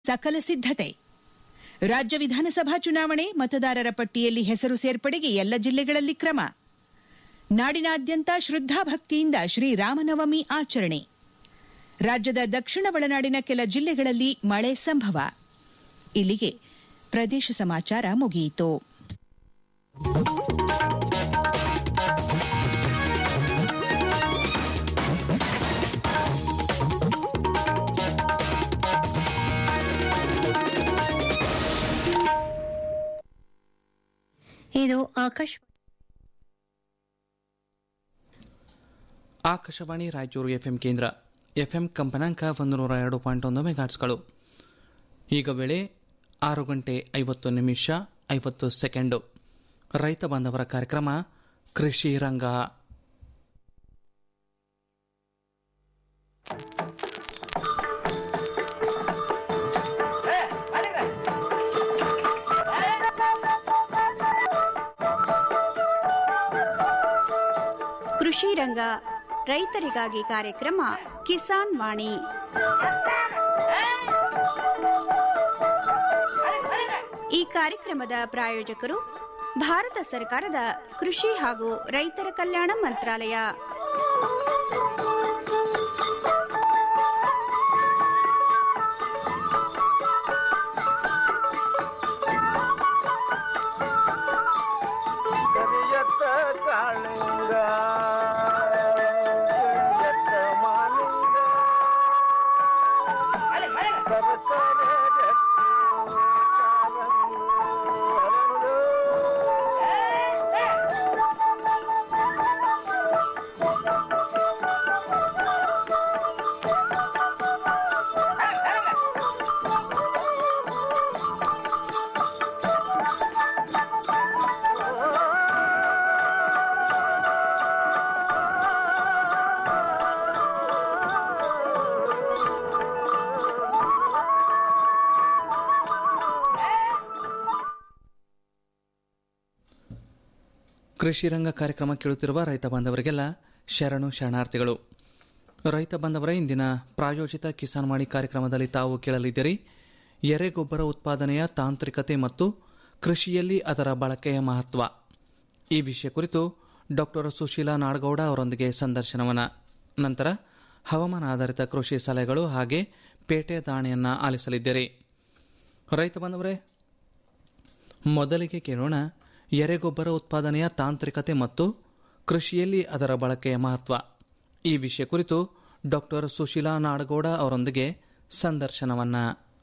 ಸಕಲ ಸಿದ್ಧತೆ ರಾಜ್ಯ ವಿಧಾನಸಭಾ ಚುನಾವಣೆ ಮತದಾರರ ಪಟ್ಟಿಯಲ್ಲಿ ಹೆಸರು ಸೇರ್ಪಡೆಗೆ ಎಲ್ಲ ಜಿಲ್ಲೆಗಳಲ್ಲಿ ಕ್ರಮ ನಾಡಿನಾದ್ಯಂತ ಶ್ರದ್ಧಾಭಕ್ತಿಯಿಂದ ಶ್ರೀರಾಮನವಮಿ ಆಚರಣೆ ರಾಜ್ಯದ ದಕ್ಷಿಣ ಒಳನಾಡಿನ ಕೆಲ ಜಿಲ್ಲೆಗಳಲ್ಲಿ ಮಳೆ ಸಂಭವ ಇಲ್ಲಿಗೆ ಪ್ರದೇಶ ಸಮಾಚಾರ ಮುಗಿಯಿತು ಇದು ಆಕಾಶ ಆಕಾಶವಾಣಿ ರಾಯಚೂರು ಎಫ್ಎಂ ಕೇಂದ್ರ ಎಫ್ಎಂ ಕಂಪನಾಂಕ ಒಂದು ನೂರ ಎರಡು ಪಾಯಿಂಟ್ ಒಂದು ಮೆಗಾಟ್ಸ್ಗಳು ಈಗ ವೇಳೆ ಆರು ಗಂಟೆ ಐವತ್ತು ನಿಮಿಷ ಐವತ್ತು ಸೆಕೆಂಡು ರೈತ ಬಾಂಧವರ ಕಾರ್ಯಕ್ರಮ ಕೃಷಿ ರಂಗ ಕೃಷಿ ರಂಗ ರೈತರಿಗಾಗಿ ಕಾರ್ಯಕ್ರಮ ಕಿಸಾನ್ ವಾಣಿ ಈ ಕಾರ್ಯಕ್ರಮದ ಪ್ರಾಯೋಜಕರು ಭಾರತ ಸರ್ಕಾರದ ಕೃಷಿ ಹಾಗೂ ರೈತರ ಕಲ್ಯಾಣ ಮಂತ್ರಾಲಯ ಕರಿಯತ್ತ ಕಾಳಿಂಗ ಕರಿಯತ್ತ ಮಾಲಿಂಗ ಸರಸರ ಜಟ್ಟಿ ಕಾಲಂದು ಹರಳು. ಕೃಷಿ ರಂಗ ಕಾರ್ಯಕ್ರಮ ಕೇಳುತ್ತಿರುವ ರೈತ ಬಾಂಧವರಿಗೆಲ್ಲ ಶರಣು ಶರಣಾರ್ಥಿಗಳು ರೈತ ಬಾಂಧವರ ಇಂದಿನ ಪ್ರಾಯೋಜಿತ ಕಿಸಾನ್ ವಾಣಿ ಕಾರ್ಯಕ್ರಮದಲ್ಲಿ ತಾವು ಕೇಳಲಿದ್ದೀರಿ ಎರೆಗೊಬ್ಬರ ಉತ್ಪಾದನೆಯ ತಾಂತ್ರಿಕತೆ ಮತ್ತು ಕೃಷಿಯಲ್ಲಿ ಅದರ ಬಳಕೆಯ ಮಹತ್ವ ಈ ವಿಷಯ ಕುರಿತು ಡಾಕ್ಟರ್ ಸುಶೀಲಾ ನಾಡಗೌಡ ಅವರೊಂದಿಗೆ ಸಂದರ್ಶನವನ್ನ ನಂತರ ಹವಾಮಾನ ಆಧಾರಿತ ಕೃಷಿ ಸಲಹೆಗಳು ಹಾಗೆ ಪೇಟೆ ದಾಣೆಯನ್ನ ಆಲಿಸಲಿದ್ದೀರಿ ರೈತ ಬಾಂಧವರೇ ಮೊದಲಿಗೆ ಕೇಳೋಣ ಎರೆಗೊಬ್ಬರ ಉತ್ಪಾದನೆಯ ತಾಂತ್ರಿಕತೆ ಮತ್ತು ಕೃಷಿಯಲ್ಲಿ ಅದರ ಬಳಕೆಯ ಮಹತ್ವ ಈ ವಿಷಯ ಕುರಿತು ಡಾಕ್ಟರ್ ಸುಶೀಲಾ ನಾಡಗೌಡ ಅವರೊಂದಿಗೆ ಸಂದರ್ಶನವನ್ನ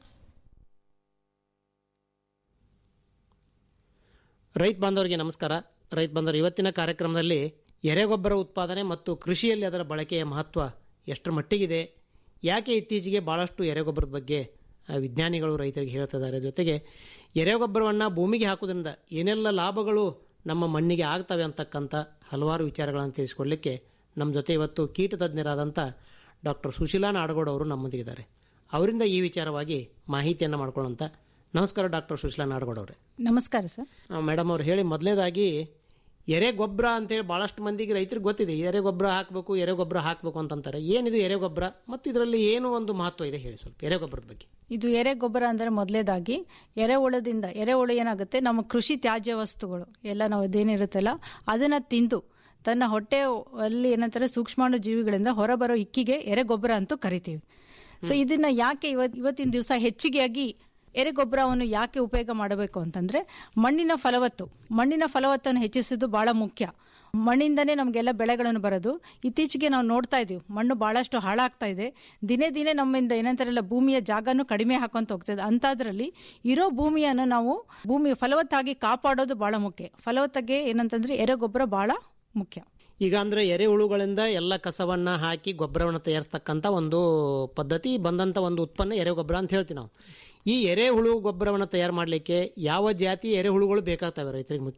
ರೈತ ಬಾಂಧವರಿಗೆ ನಮಸ್ಕಾರ ರೈತ ಬಾಂಧವರು ಇವತ್ತಿನ ಕಾರ್ಯಕ್ರಮದಲ್ಲಿ ಎರೆಗೊಬ್ಬರ ಉತ್ಪಾದನೆ ಮತ್ತು ಕೃಷಿಯಲ್ಲಿ ಅದರ ಬಳಕೆಯ ಮಹತ್ವ ಎಷ್ಟರ ಮಟ್ಟಿಗಿದೆ ಯಾಕೆ ಇತ್ತೀಚೆಗೆ ಭಾಳಷ್ಟು ಎರೆಗೊಬ್ಬರದ ಬಗ್ಗೆ ಆ, ವಿಜ್ಞಾನಿಗಳು ರೈತರಿಗೆ ಹೇಳ್ತಿದ್ದಾರೆ ಜೊತೆಗೆ ಎರೆಗೊಬ್ಬರವನ್ನು ಭೂಮಿಗೆ ಹಾಕೋದ್ರಿಂದ ಏನೆಲ್ಲ ಲಾಭಗಳು ನಮ್ಮ ಮಣ್ಣಿಗೆ ಆಗ್ತವೆ ಅಂತಕ್ಕಂಥ ಹಲವಾರು ವಿಚಾರಗಳನ್ನು ತಿಳಿಸ್ಕೊಡ್ಲಿಕ್ಕೆ ನಮ್ಮ ಜೊತೆ ಇವತ್ತು ಕೀಟ ತಜ್ಞರಾದಂಥ ಡಾಕ್ಟರ್ ಸುಶೀಲಾ ನಾಡಗೌಡ ಅವರು ನಮ್ಮೊಂದಿಗಿದ್ದಾರೆ ಅವರಿಂದ ಈ ವಿಚಾರವಾಗಿ ಮಾಹಿತಿಯನ್ನು ಮಾಡ್ಕೊಳ್ಳೋಂಥ ನಮಸ್ಕಾರ ಡಾಕ್ಟರ್ ಸುಶೀಲಾ ನಾಡಗೌಡ ಅವರೇ ನಮಸ್ಕಾರ ಸರ್ ಮೇಡಮ್ ಅವ್ರು ಹೇಳಿ ಮೊದಲನೇದಾಗಿ ಎರೆ ಗೊಬ್ಬರ ಅಂತೇಳಿ ಭಾಳಷ್ಟು ಮಂದಿಗೆ ರೈತರಿಗೆ ಗೊತ್ತಿದೆ ಎರೆ ಗೊಬ್ಬರ ಹಾಕಬೇಕು ಎರೆ ಗೊಬ್ಬರ ಹಾಕಬೇಕು ಅಂತಂತಾರೆ ಏನಿದು ಎರೆ ಗೊಬ್ಬರ ಮತ್ತು ಇದರಲ್ಲಿ ಏನು ಒಂದು ಮಹತ್ವ ಇದೆ ಹೇಳಿ ಸ್ವಲ್ಪ ಎರೆ ಗೊಬ್ಬರದ ಬಗ್ಗೆ ಇದು ಎರೆ ಗೊಬ್ಬರ ಅಂದರೆ ಮೊದಲೇದಾಗಿ ಎರೆಹುಳದಿಂದ ಎರೆಹುಳು ಏನಾಗುತ್ತೆ ನಮ್ಮ ಕೃಷಿ ತ್ಯಾಜ್ಯ ವಸ್ತುಗಳು ಎಲ್ಲ ನಾವು ಅದೇನಿರುತ್ತಲ್ಲ ಅದನ್ನ ತಿಂದು ತನ್ನ ಹೊಟ್ಟೆ ಅಲ್ಲಿ ಏನಂತಾರೆ ಸೂಕ್ಷ್ಮಾಣು ಜೀವಿಗಳಿಂದ ಹೊರಬರೋ ಇಕ್ಕಿಗೆ ಎರೆ ಗೊಬ್ಬರ ಅಂತೂ ಕರಿತೀವಿ ಸೊ ಇದನ್ನ ಯಾಕೆ ಇವತ್ ಇವತ್ತಿನ ದಿವಸ ಹೆಚ್ಚಿಗೆಯಾಗಿ ಎರೆ ಗೊಬ್ಬರವನ್ನು ಯಾಕೆ ಉಪಯೋಗ ಮಾಡಬೇಕು ಅಂತಂದ್ರೆ ಮಣ್ಣಿನ ಫಲವತ್ತು ಮಣ್ಣಿನ ಫಲವತ್ತನ್ನು ಹೆಚ್ಚಿಸೋದು ಬಹಳ ಮುಖ್ಯ ಮಣ್ಣಿಂದನೇ ನಮಗೆಲ್ಲ ಬೆಳೆಗಳನ್ನು ಬರೋದು ಇತ್ತೀಚೆಗೆ ನಾವು ನೋಡ್ತಾ ಇದೀವಿ ಮಣ್ಣು ಬಹಳಷ್ಟು ಹಾಳಾಗ್ತಾ ಇದೆ ದಿನೇ ದಿನೇ ನಮ್ಮಿಂದ ಏನಂತಾರಲ್ಲ ಭೂಮಿಯ ಜಾಗನೂ ಕಡಿಮೆ ಹಾಕೊಂತ ಹೋಗ್ತದೆ ಅಂತಾದ್ರಲ್ಲಿ ಇರೋ ಭೂಮಿಯನ್ನು ನಾವು ಭೂಮಿ ಫಲವತ್ತಾಗಿ ಕಾಪಾಡೋದು ಬಹಳ ಮುಖ್ಯ ಫಲವತ್ತಾಗಿ ಏನಂತಂದ್ರೆ ಎರೆಗೊಬ್ಬರ ಬಹಳ ಮುಖ್ಯ ಈಗ ಅಂದರೆ ಎರೆಹುಳುಗಳಿಂದ ಎಲ್ಲ ಕಸವನ್ನು ಹಾಕಿ ಗೊಬ್ಬರವನ್ನು ತಯಾರಿಸ್ತಕ್ಕಂಥ ಒಂದು ಪದ್ಧತಿ ಬಂದಂಥ ಒಂದು ಉತ್ಪನ್ನ ಎರೆಗೊಬ್ಬರ ಅಂತ ಹೇಳ್ತೀವಿ ನಾವು ಈ ಎರೆಹುಳು ಗೊಬ್ಬರವನ್ನು ತಯಾರು ಮಾಡಲಿಕ್ಕೆ ಯಾವ ಜಾತಿ ಎರೆಹುಳುಗಳು ಬೇಕಾಗ್ತವೆ ರೈತರಿಗೆ ಮುಖ್ಯವಾಗಿ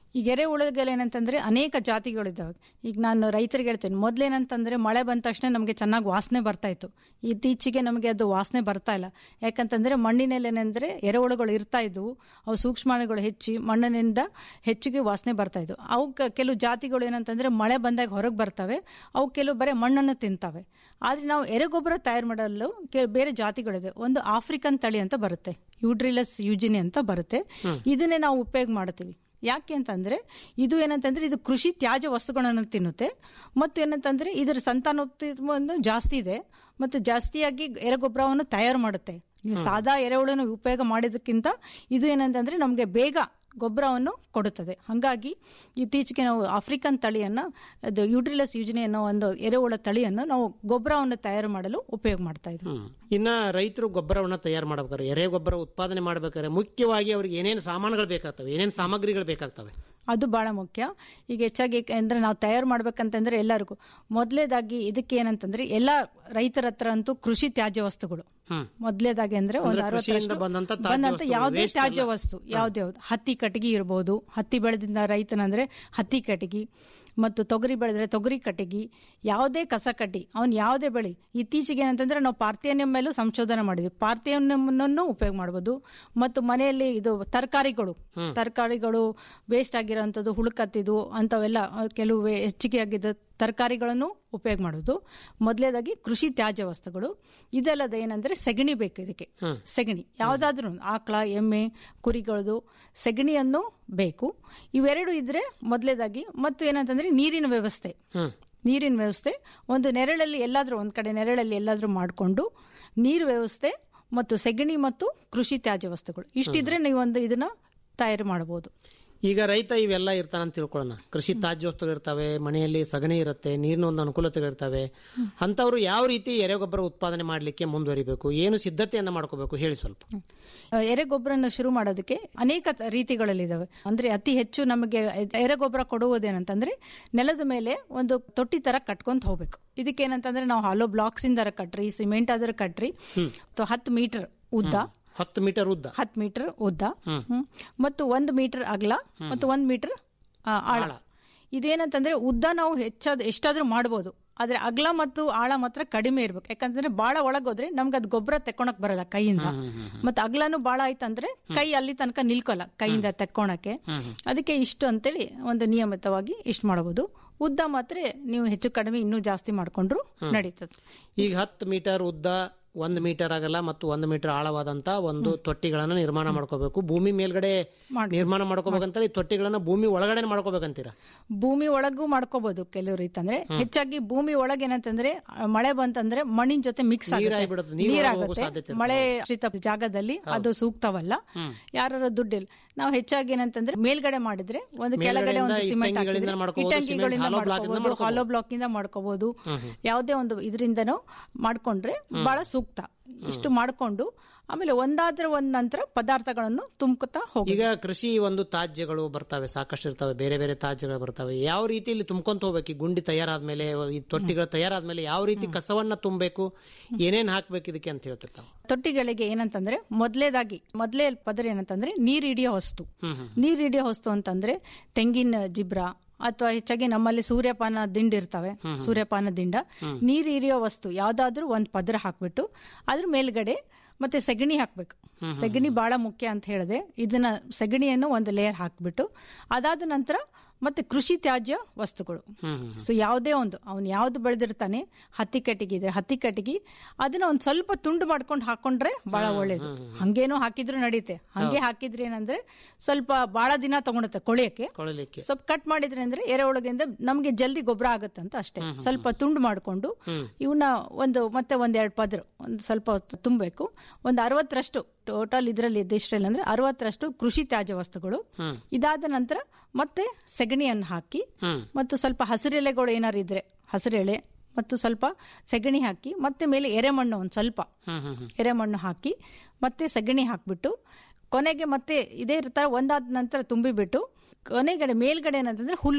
ಈಗ ಎರೆಹುಳುಗಳು ಏನಂತಂದ್ರೆ ಅನೇಕ ಜಾತಿಗಳಿದ್ದಾವೆ ಈಗ ನಾನು ರೈತರಿಗೆ ಹೇಳ್ತೇನೆ ಮೊದಲೇನಂತಂದ್ರೆ ಮಳೆ ಬಂದ ತಕ್ಷಣ ನಮಗೆ ಚೆನ್ನಾಗಿ ವಾಸನೆ ಬರ್ತಾ ಇತ್ತು ಇತ್ತೀಚೆಗೆ ನಮಗೆ ಅದು ವಾಸನೆ ಬರ್ತಾ ಇಲ್ಲ ಯಾಕಂತಂದ್ರೆ ಮಣ್ಣಿನಲ್ಲಿ ಏನಂದ್ರೆ ಎರೆಹುಳುಗಳು ಇರ್ತಾ ಇದ್ವು ಅವು ಸೂಕ್ಷ್ಮಾಣುಗಳು ಹೆಚ್ಚಿ ಮಣ್ಣಿನಿಂದ ಹೆಚ್ಚಿಗೆ ವಾಸನೆ ಬರ್ತಾ ಇದ್ವು ಅವಕ್ಕೆ ಕೆಲವು ಜಾತಿಗಳು ಏನಂತಂದ್ರೆ ಮಳೆ ಬಂದಾಗ ಹೊರಗೆ ಬರ್ತವೆ ಅವು ಕೆಲವು ಬರೀ ಮಣ್ಣನ್ನು ತಿಂತವೆ ಆದ್ರೆ ನಾವು ಎರೆಗೊಬ್ಬರ ತಯಾರು ಮಾಡಲು ಕೆ ಬೇರೆ ಜಾತಿಗಳಿದೆ ಒಂದು ಆಫ್ರಿಕನ್ ತಳಿ ಅಂತ ಬರುತ್ತೆ ಯೂಡ್ರಿಲಸ್ ಯೂಜಿನಿ ಅಂತ ಬರುತ್ತೆ ಇದನ್ನೇ ನಾವು ಉಪಯೋಗ ಮಾಡ್ತೀವಿ ಯಾಕೆ ಅಂತಂದ್ರೆ ಇದು ಏನಂತಂದ್ರೆ ಇದು ಕೃಷಿ ತ್ಯಾಜ್ಯ ವಸ್ತುಗಳನ್ನು ತಿನ್ನುತ್ತೆ ಮತ್ತು ಏನಂತಂದ್ರೆ ಇದರ ಸಂತಾನೋತ್ಪನ್ನ ಜಾಸ್ತಿ ಇದೆ ಮತ್ತು ಜಾಸ್ತಿಯಾಗಿ ಎರೆಗೊಬ್ಬರವನ್ನು ತಯಾರು ಮಾಡುತ್ತೆ ನೀವು ಸಾದಾ ಎರೆಹುಳನ್ನು ಉಪಯೋಗ ಮಾಡಿದಕ್ಕಿಂತ ಇದು ಏನಂತಂದ್ರೆ ನಮಗೆ ಬೇಗ ಗೊಬ್ಬರವನ್ನು ಕೊಡುತ್ತದೆ ಹಾಗಾಗಿ ಇತ್ತೀಚೆಗೆ ನಾವು ಆಫ್ರಿಕನ್ ತಳಿಯನ್ನು ಅದು ಯೂಟ್ರಿಲಸ್ ಯೋಜನೆ ಅನ್ನೋ ಒಂದು ಎರೆಹುಳ ತಳಿಯನ್ನು ನಾವು ಗೊಬ್ಬರವನ್ನು ತಯಾರು ಮಾಡಲು ಉಪಯೋಗ ಮಾಡ್ತಾ ಇದ್ದೀವಿ ಹ್ಮ್. ಇನ್ನ ರೈತರು ಗೊಬ್ಬರವನ್ನ ತಯಾರು ಮಾಡ್ಬೇಕಾದ್ರೆ ಎರೆ ಗೊಬ್ಬರ ಉತ್ಪಾದನೆ ಮಾಡ್ಬೇಕಾದ್ರೆ ಮುಖ್ಯವಾಗಿ ಅವ್ರಿಗೆ ಏನೇನು ಸಾಮಾನುಗಳು ಬೇಕಾಗ್ತವೆ ಏನೇನು ಸಾಮಗ್ರಿಗಳು ಬೇಕಾಗ್ತವೆ ಅದು ಬಹಳ ಮುಖ್ಯ ಈಗ ಹೆಚ್ಚಾಗಿ ಅಂದ್ರೆ ನಾವು ತಯಾರು ಮಾಡ್ಬೇಕಂತಂದ್ರೆ ಎಲ್ಲರಿಗೂ ಮೊದಲೇದಾಗಿ ಇದಕ್ಕೆ ಏನಂತಂದ್ರೆ ಎಲ್ಲ ರೈತರ ಹತ್ರ ಅಂತೂ ಕೃಷಿ ತ್ಯಾಜ್ಯ ವಸ್ತುಗಳು ಹ್ಮ್. ಮೊದಲೇದಾಗಿ ಅಂದ್ರೆ ಒಂದು ಅಂದ್ರೆ ಕೃಷಿಯಿಂದ ಅರವತ್ತರಷ್ಟು ಬಂದಂತ ತ್ಯಾಜ್ಯ ಬಂದಂತ ವಸ್ತುಗಳು, ಯಾವುದೇ waste ತ್ಯಾಜ್ಯ ಎಲ್ಲ. ವಸ್ತು ಯಾವ್ದು ಯಾವ್ದು ಹತ್ತಿ ಕಟ್ಟಿಗೆ ಇರ್ಬೋದು ಹತ್ತಿ ಬೆಳೆದಿಂದ ರೈತನಂದ್ರೆ ಹತ್ತಿ ಕಟ್ಟಿಗೆ ಮತ್ತು ತೊಗರಿ ಬೆಳೆದ್ರೆ ತೊಗರಿ ಕಟ್ಟಿಗೆ ಯಾವುದೇ ಕಸ ಕಡ್ಡಿ ಅವ್ನು ಯಾವುದೇ ಬೆಳಿ ಇತ್ತೀಚೆಗೆ ಏನಂತಂದ್ರೆ ನಾವು ಪಾರ್ಥಿಯನಿಯಂ ಮೇಲೂ ಸಂಶೋಧನೆ ಮಾಡಿದ್ವಿ ಪಾರ್ಥಿಯನಿಯಂ ಉಪಯೋಗ ಮಾಡ್ಬೋದು ಮತ್ತು ಮನೆಯಲ್ಲಿ ಇದು ತರಕಾರಿಗಳು ತರಕಾರಿಗಳು ವೇಸ್ಟ್ ಆಗಿರೋಂಥದ್ದು ಹುಳುಕತ್ತಿದ್ದು ಅಂಥವೆಲ್ಲ ಆ, ಕೆಲವು ವೇ- ಹೆಚ್ಚಿಗೆ ಆಗಿದ್ದ ತರಕಾರಿಗಳನ್ನು ಉಪಯೋಗ ಮಾಡೋದು ಮೊದಲೇದಾಗಿ ಕೃಷಿ ತ್ಯಾಜ್ಯ ವಸ್ತುಗಳು ಇದಲ್ಲದೆ ಏನಂದ್ರೆ ಸೆಗಣಿ ಬೇಕು ಇದಕ್ಕೆ ಸೆಗಣಿ ಯಾವುದಾದ್ರೂ ಆಕಳ ಎಮ್ಮೆ ಕುರಿಗಳದು ಸೆಗಣಿಯನ್ನು ಬೇಕು ಇವೆರಡು ಇದ್ರೆ ಮೊದಲೇದಾಗಿ ಮತ್ತು ಏನಂತಂದ್ರೆ ನೀರಿನ ವ್ಯವಸ್ಥೆ ನೀರಿನ ವ್ಯವಸ್ಥೆ ಒಂದು ನೆರಳಲ್ಲಿ ಎಲ್ಲಾದ್ರೂ ಒಂದ್ ಕಡೆ ನೆರಳಲ್ಲಿ ಎಲ್ಲಾದ್ರೂ ಮಾಡಿಕೊಂಡು ನೀರು ವ್ಯವಸ್ಥೆ ಮತ್ತು ಸೆಗಣಿ ಮತ್ತು ಕೃಷಿ ತ್ಯಾಜ್ಯ ವಸ್ತುಗಳು ಇಷ್ಟಿದ್ರೆ ನೀವು ಒಂದು ಇದನ್ನ ತಯಾರು ಮಾಡಬಹುದು ಈಗ ರೈತ ಇವೆಲ್ಲ ಇರ್ತಾನಂತ ತಿಳ್ಕೊಳ್ಳೋಣ ಕೃಷಿ ತ್ಯಾಜ್ಯ ವಸ್ತುಗಳು ಇರ್ತವೆ ಮನೆಯಲ್ಲಿ ಸಗಣಿ ಇರುತ್ತೆ ನೀರಿನ ಒಂದು ಅನುಕೂಲತೆಗಳಿರ್ತವೆ ಅಂತವ್ರು ಯಾವ ರೀತಿ ಎರೆಗೊಬ್ಬರ ಉತ್ಪಾದನೆ ಮಾಡಲಿಕ್ಕೆ ಮುಂದುವರಿಬೇಕು ಏನು ಸಿದ್ಧತೆಯನ್ನ ಮಾಡ್ಕೋಬೇಕು ಹೇಳಿ ಸ್ವಲ್ಪ ಆ, ಎರೆಗೊಬ್ಬರನ್ನ ಶುರು ಮಾಡೋದಕ್ಕೆ ಅನೇಕ ತ- ರೀತಿಗಳಲ್ಲಿದ್ದಾವೆ ಅಂದ್ರೆ ಅತಿ ಹೆಚ್ಚು ನಮಗೆ ಎರೆಗೊಬ್ಬರ ಕೊಡುವುದೇನಂತಂದ್ರೆ ನೆಲದ ಮೇಲೆ ಒಂದು ತೊಟ್ಟಿ ತರ ಕಟ್ಕೊಂತ ಹೋಗ್ಬೇಕು ಇದಕ್ಕೆ ಏನಂತಂದ್ರೆ ನಾವು ಹಾಲೋ ಬ್ಲಾಕ್ಸ್ ಇಂದ ಕಟ್ರಿ ಸಿಮೆಂಟ್ ಆದ್ರೆ ಕಟ್ರಿ ಅಥವಾ ಹತ್ತು ಮೀಟರ್ ಉದ್ದ ಹತ್ತು ಮೀಟರ್ ಉದ್ದ ಹತ್ತು ಮೀಟರ್ ಉದ್ದ ಹ್ಮ್. ಮತ್ತು ಒಂದು ಮೀಟರ್ ಅಗಲ ಮತ್ತು ಒಂದು ಮೀಟರ್ ಆ, ಆಳ ಇದೇನಂತಂದ್ರೆ ಉದ್ದ ನಾವು ಹೆಚ್ಚಾದ ಎಷ್ಟಾದ್ರೂ ಮಾಡ್ಬೋದು ಆದ್ರೆ ಅಗಲ ಮತ್ತು ಆಳ ಮಾತ್ರ ಕಡಿಮೆ ಇರ್ಬೇಕು ಯಾಕಂತಂದ್ರೆ ಬಾಳ ಒಳಗೋದ್ರೆ ನಮ್ಗೆ ಅದು ಗೊಬ್ಬರ ತೆಕ್ಕೊಳಕ್ ಬರಲ್ಲ ಕೈಯಿಂದ ಮತ್ತೆ ಅಗಲನು ಬಾಳ ಆಯ್ತಂದ್ರೆ ಕೈ ಅಲ್ಲಿ ತನಕ ನಿಲ್ಕೊಲ್ಲ ಕೈಯಿಂದ ತೆಕ್ಕೊಳಕ್ಕೆ ಅದಕ್ಕೆ ಇಷ್ಟು ಅಂತೇಳಿ ಒಂದು ನಿಯಮಿತವಾಗಿ ಇಷ್ಟು ಮಾಡಬಹುದು ಉದ್ದ ಮಾತ್ರ ನೀವು ಹೆಚ್ಚು ಕಡಿಮೆ ಇನ್ನೂ ಜಾಸ್ತಿ ಮಾಡ್ಕೊಂಡ್ರು ನಡೀತದೆ ಈಗ ಹತ್ತು ಮೀಟರ್ ಉದ್ದ ಒಂದು ಮೀಟರ್ ಆಗಲ್ಲ ಮತ್ತು ಒಂದು ಮೀಟರ್ ಆಳವಾದಂತ ಒಂದು ತೊಟ್ಟಿಗಳನ್ನ ನಿರ್ಮಾಣ ಮಾಡ್ಕೋಬೇಕು ಭೂಮಿ ಮೇಲ್ಗಡೆ ನಿರ್ಮಾಣ ಮಾಡ್ಕೋಬೇಕಂತ ಈ ತೊಟ್ಟಿಗಳನ್ನ ಭೂಮಿ ಒಳಗಡೆ ಮಾಡ್ಕೋಬೇಕಂತೀರಾ ಭೂಮಿ ಒಳಗೂ ಮಾಡ್ಕೋಬಹುದು ಕೆಲವು ರೀತಿ ಅಂದ್ರೆ ಹೆಚ್ಚಾಗಿ ಭೂಮಿ ಒಳಗೆ ಏನಂತಂದ್ರೆ ಆ, ಮಳೆ ಬಂತಂದ್ರೆ ಮಣ್ಣಿನ ಜೊತೆ ಮಿಕ್ಸ್ ನೀರಾಗ್ಬಿಡುತ್ತೆ, ನೀರು ಒಳಗೆ ಹೋಗೋ ಸಾಧ್ಯತೆ ನೀರಾಗುತ್ತೆ ಇರುತ್ತೆ. ಮಳೆ ಶ್ರೀತ ಜಾಗದಲ್ಲಿ ಅದು ಸೂಕ್ತವಲ್ಲ ಯಾರ ದುಡ್ಡಿಲ್ಲ ನಾವು ಹೆಚ್ಚಾಗಿ ಏನಂತಂದ್ರೆ ಮೇಲ್ಗಡೆ ಮಾಡಿದ್ರೆ ಒಂದು ಕೆಳಗಡೆ ಒಂದು ಮೇಲ್ಗಡೆಯಿಂದ ಸಿಮೆಂಟ್ ಇಟ್ಟಂಗಿಗಳಿಂದ ಮಾಡ್ಕೋಬಹುದು, ಇಟ್ಟಂಗಿಗಳಿಂದ ಸಿಮೆಂಟ್, hollow block ಇಂದ ಮಾಡ್ಕೋಬಹುದು ಹಾಲೋ ಬ್ಲಾಕ್ ಇಂದ ಮಾಡ್ಕೋಬಹುದು ಯಾವುದೇ ಒಂದು ಇದರಿಂದನೂ ಮಾಡ್ಕೊಂಡ್ರೆ ಬಹಳ ಸೂಕ್ತ ಇಷ್ಟು ಮಾಡ್ಕೊಂಡು ಆಮೇಲೆ ಒಂದಾದ್ರ ಒಂದ್ ನಂತರ ಪದಾರ್ಥಗಳನ್ನು ತುಂಬ್ಕೊತಾ ಹೋಗಿ ಈಗ ಕೃಷಿ ಒಂದು ತ್ಯಾಜ್ಯಗಳು ಬರ್ತವೆ ಸಾಕಷ್ಟು ಇರ್ತವೆ ಬೇರೆ ಬೇರೆ ತ್ಯಾಜ್ಯಗಳು ಬರ್ತವೆ ಯಾವ ರೀತಿಯಲ್ಲಿ ತುಂಬ್ಕೊಂತ ಹೋಗ್ಬೇಕು ಈ ಗುಂಡಿ ತಯಾರಾದ್ಮೇಲೆ ಈ ತೊಟ್ಟಿಗಳು ತಯಾರಾದ್ಮೇಲೆ ಯಾವ ರೀತಿ ಕಸವನ್ನ ತುಂಬಬೇಕು ಏನೇನ್ ಹಾಕ್ಬೇಕು ಇದಕ್ಕೆ ಅಂತ ಹೇಳ್ತಿರ್ತಾವೆ ತೊಟ್ಟಿಗಳಿಗೆ ಏನಂತಂದ್ರೆ ಮೊದಲೇದಾಗಿ ಮೊದಲೇ ಪದರ ಏನಂತಂದ್ರೆ ನೀರ್ ಹಿಡಿಯೋ ವಸ್ತು ನೀರ್ ಹಿಡಿಯೋ ವಸ್ತು ಅಂತಂದ್ರೆ ತೆಂಗಿನ ಜಿಬ್ರ ಅಥವಾ ಹೆಚ್ಚಾಗಿ ನಮ್ಮಲ್ಲಿ ಸೂರ್ಯಪಾನ ದಿಂಡ್ ಇರ್ತವೆ ಸೂರ್ಯಪಾನ ದಿಂಡ ನೀರ್ ಹಿಡಿಯೋ ವಸ್ತು ಯಾವ್ದಾದ್ರೂ ಒಂದ್ ಪದರ ಹಾಕ್ಬಿಟ್ಟು ಅದ್ರ ಮೇಲ್ಗಡೆ ಮತ್ತೆ ಸೆಗಣಿ ಹಾಕ್ಬೇಕು ಸೆಗಣಿ ಬಹಳ ಮುಖ್ಯ ಅಂತ ಹೇಳಿದೆ ಇದನ್ನ ಸೆಗಣಿಯನ್ನು ಒಂದು ಲೇಯರ್ ಹಾಕ್ಬಿಟ್ಟು ಅದಾದ ನಂತರ ಮತ್ತೆ ಕೃಷಿ ತ್ಯಾಜ್ಯ ವಸ್ತುಗಳು ಸೊ ಯಾವುದೇ ಒಂದು ಅವ್ನು ಯಾವ್ದು ಬೆಳೆದಿರ್ತಾನೆ ಹತ್ತಿ ಕಟ್ಟಿಗೆ ಇದ್ರೆ ಹತ್ತಿ ಕಟ್ಟಿಗೆ ಅದನ್ನ ಒಂದ್ ಸ್ವಲ್ಪ ತುಂಡು ಮಾಡ್ಕೊಂಡು ಹಾಕೊಂಡ್ರೆ ಬಹಳ ಒಳ್ಳೇದು ಹಂಗೇನೋ ಹಾಕಿದ್ರು ನಡೀತೆ ಹಂಗೆ ಹಾಕಿದ್ರೆ ಏನಂದ್ರೆ ಸ್ವಲ್ಪ ಬಹಳ ದಿನ ತಗೊಳುತ್ತೆ ಕೊಳೆಯಕ್ಕೆ ಕೊಳಲಿಕ್ಕೆ ಸ್ವಲ್ಪ ಕಟ್ ಮಾಡಿದ್ರೆ ಅಂದ್ರೆ ಎರೆಹುಳಗಿಂದ ನಮ್ಗೆ ಜಲ್ದಿ ಗೊಬ್ಬರ ಆಗುತ್ತಂತ ಅಷ್ಟೇ ಸ್ವಲ್ಪ ತುಂಡು ಮಾಡ್ಕೊಂಡು ಇವನ್ನ ಒಂದು ಮತ್ತೆ ಒಂದೆರಡು ಪದ್ರ ಒಂದು ಸ್ವಲ್ಪ ಹೊತ್ತು ತುಂಬಬೇಕು ಒಂದು ಅರವತ್ತರಷ್ಟು ಟೋಟಲ್ ಇದರಲ್ಲಿ ಇದಿಷ್ಟರಲ್ಲಿ ಅಂದ್ರೆ ಅರವತ್ತರಷ್ಟು ಕೃಷಿ ತ್ಯಾಜ್ಯ ವಸ್ತುಗಳು ಇದಾದ ನಂತರ ಮತ್ತೆ ಸೆಗಣಿಯನ್ನು ಹಾಕಿ ಮತ್ತು ಸ್ವಲ್ಪ ಹಸಿರೆಲೆಗಳು ಏನಾರು ಇದ್ರೆ ಹಸಿರೆಳೆ ಮತ್ತು ಸ್ವಲ್ಪ ಸೆಗಣಿ ಹಾಕಿ ಮತ್ತೆ ಮೇಲೆ ಎರೆಮಣ್ಣು ಒಂದು ಸ್ವಲ್ಪ ಎರೆಮಣ್ಣು ಹಾಕಿ ಮತ್ತೆ ಸೆಗಣಿ ಹಾಕ್ಬಿಟ್ಟು ಕೊನೆಗೆ ಮತ್ತೆ ಇದೇ ತರ ಒಂದಾದ ನಂತರ ತುಂಬಿಬಿಟ್ಟು ಕೊನೆಗಡೆ ಮೇಲ್ಗಡೆ ಏನಂತಂದ್ರೆ ಹುಲ್ಲುಗಳು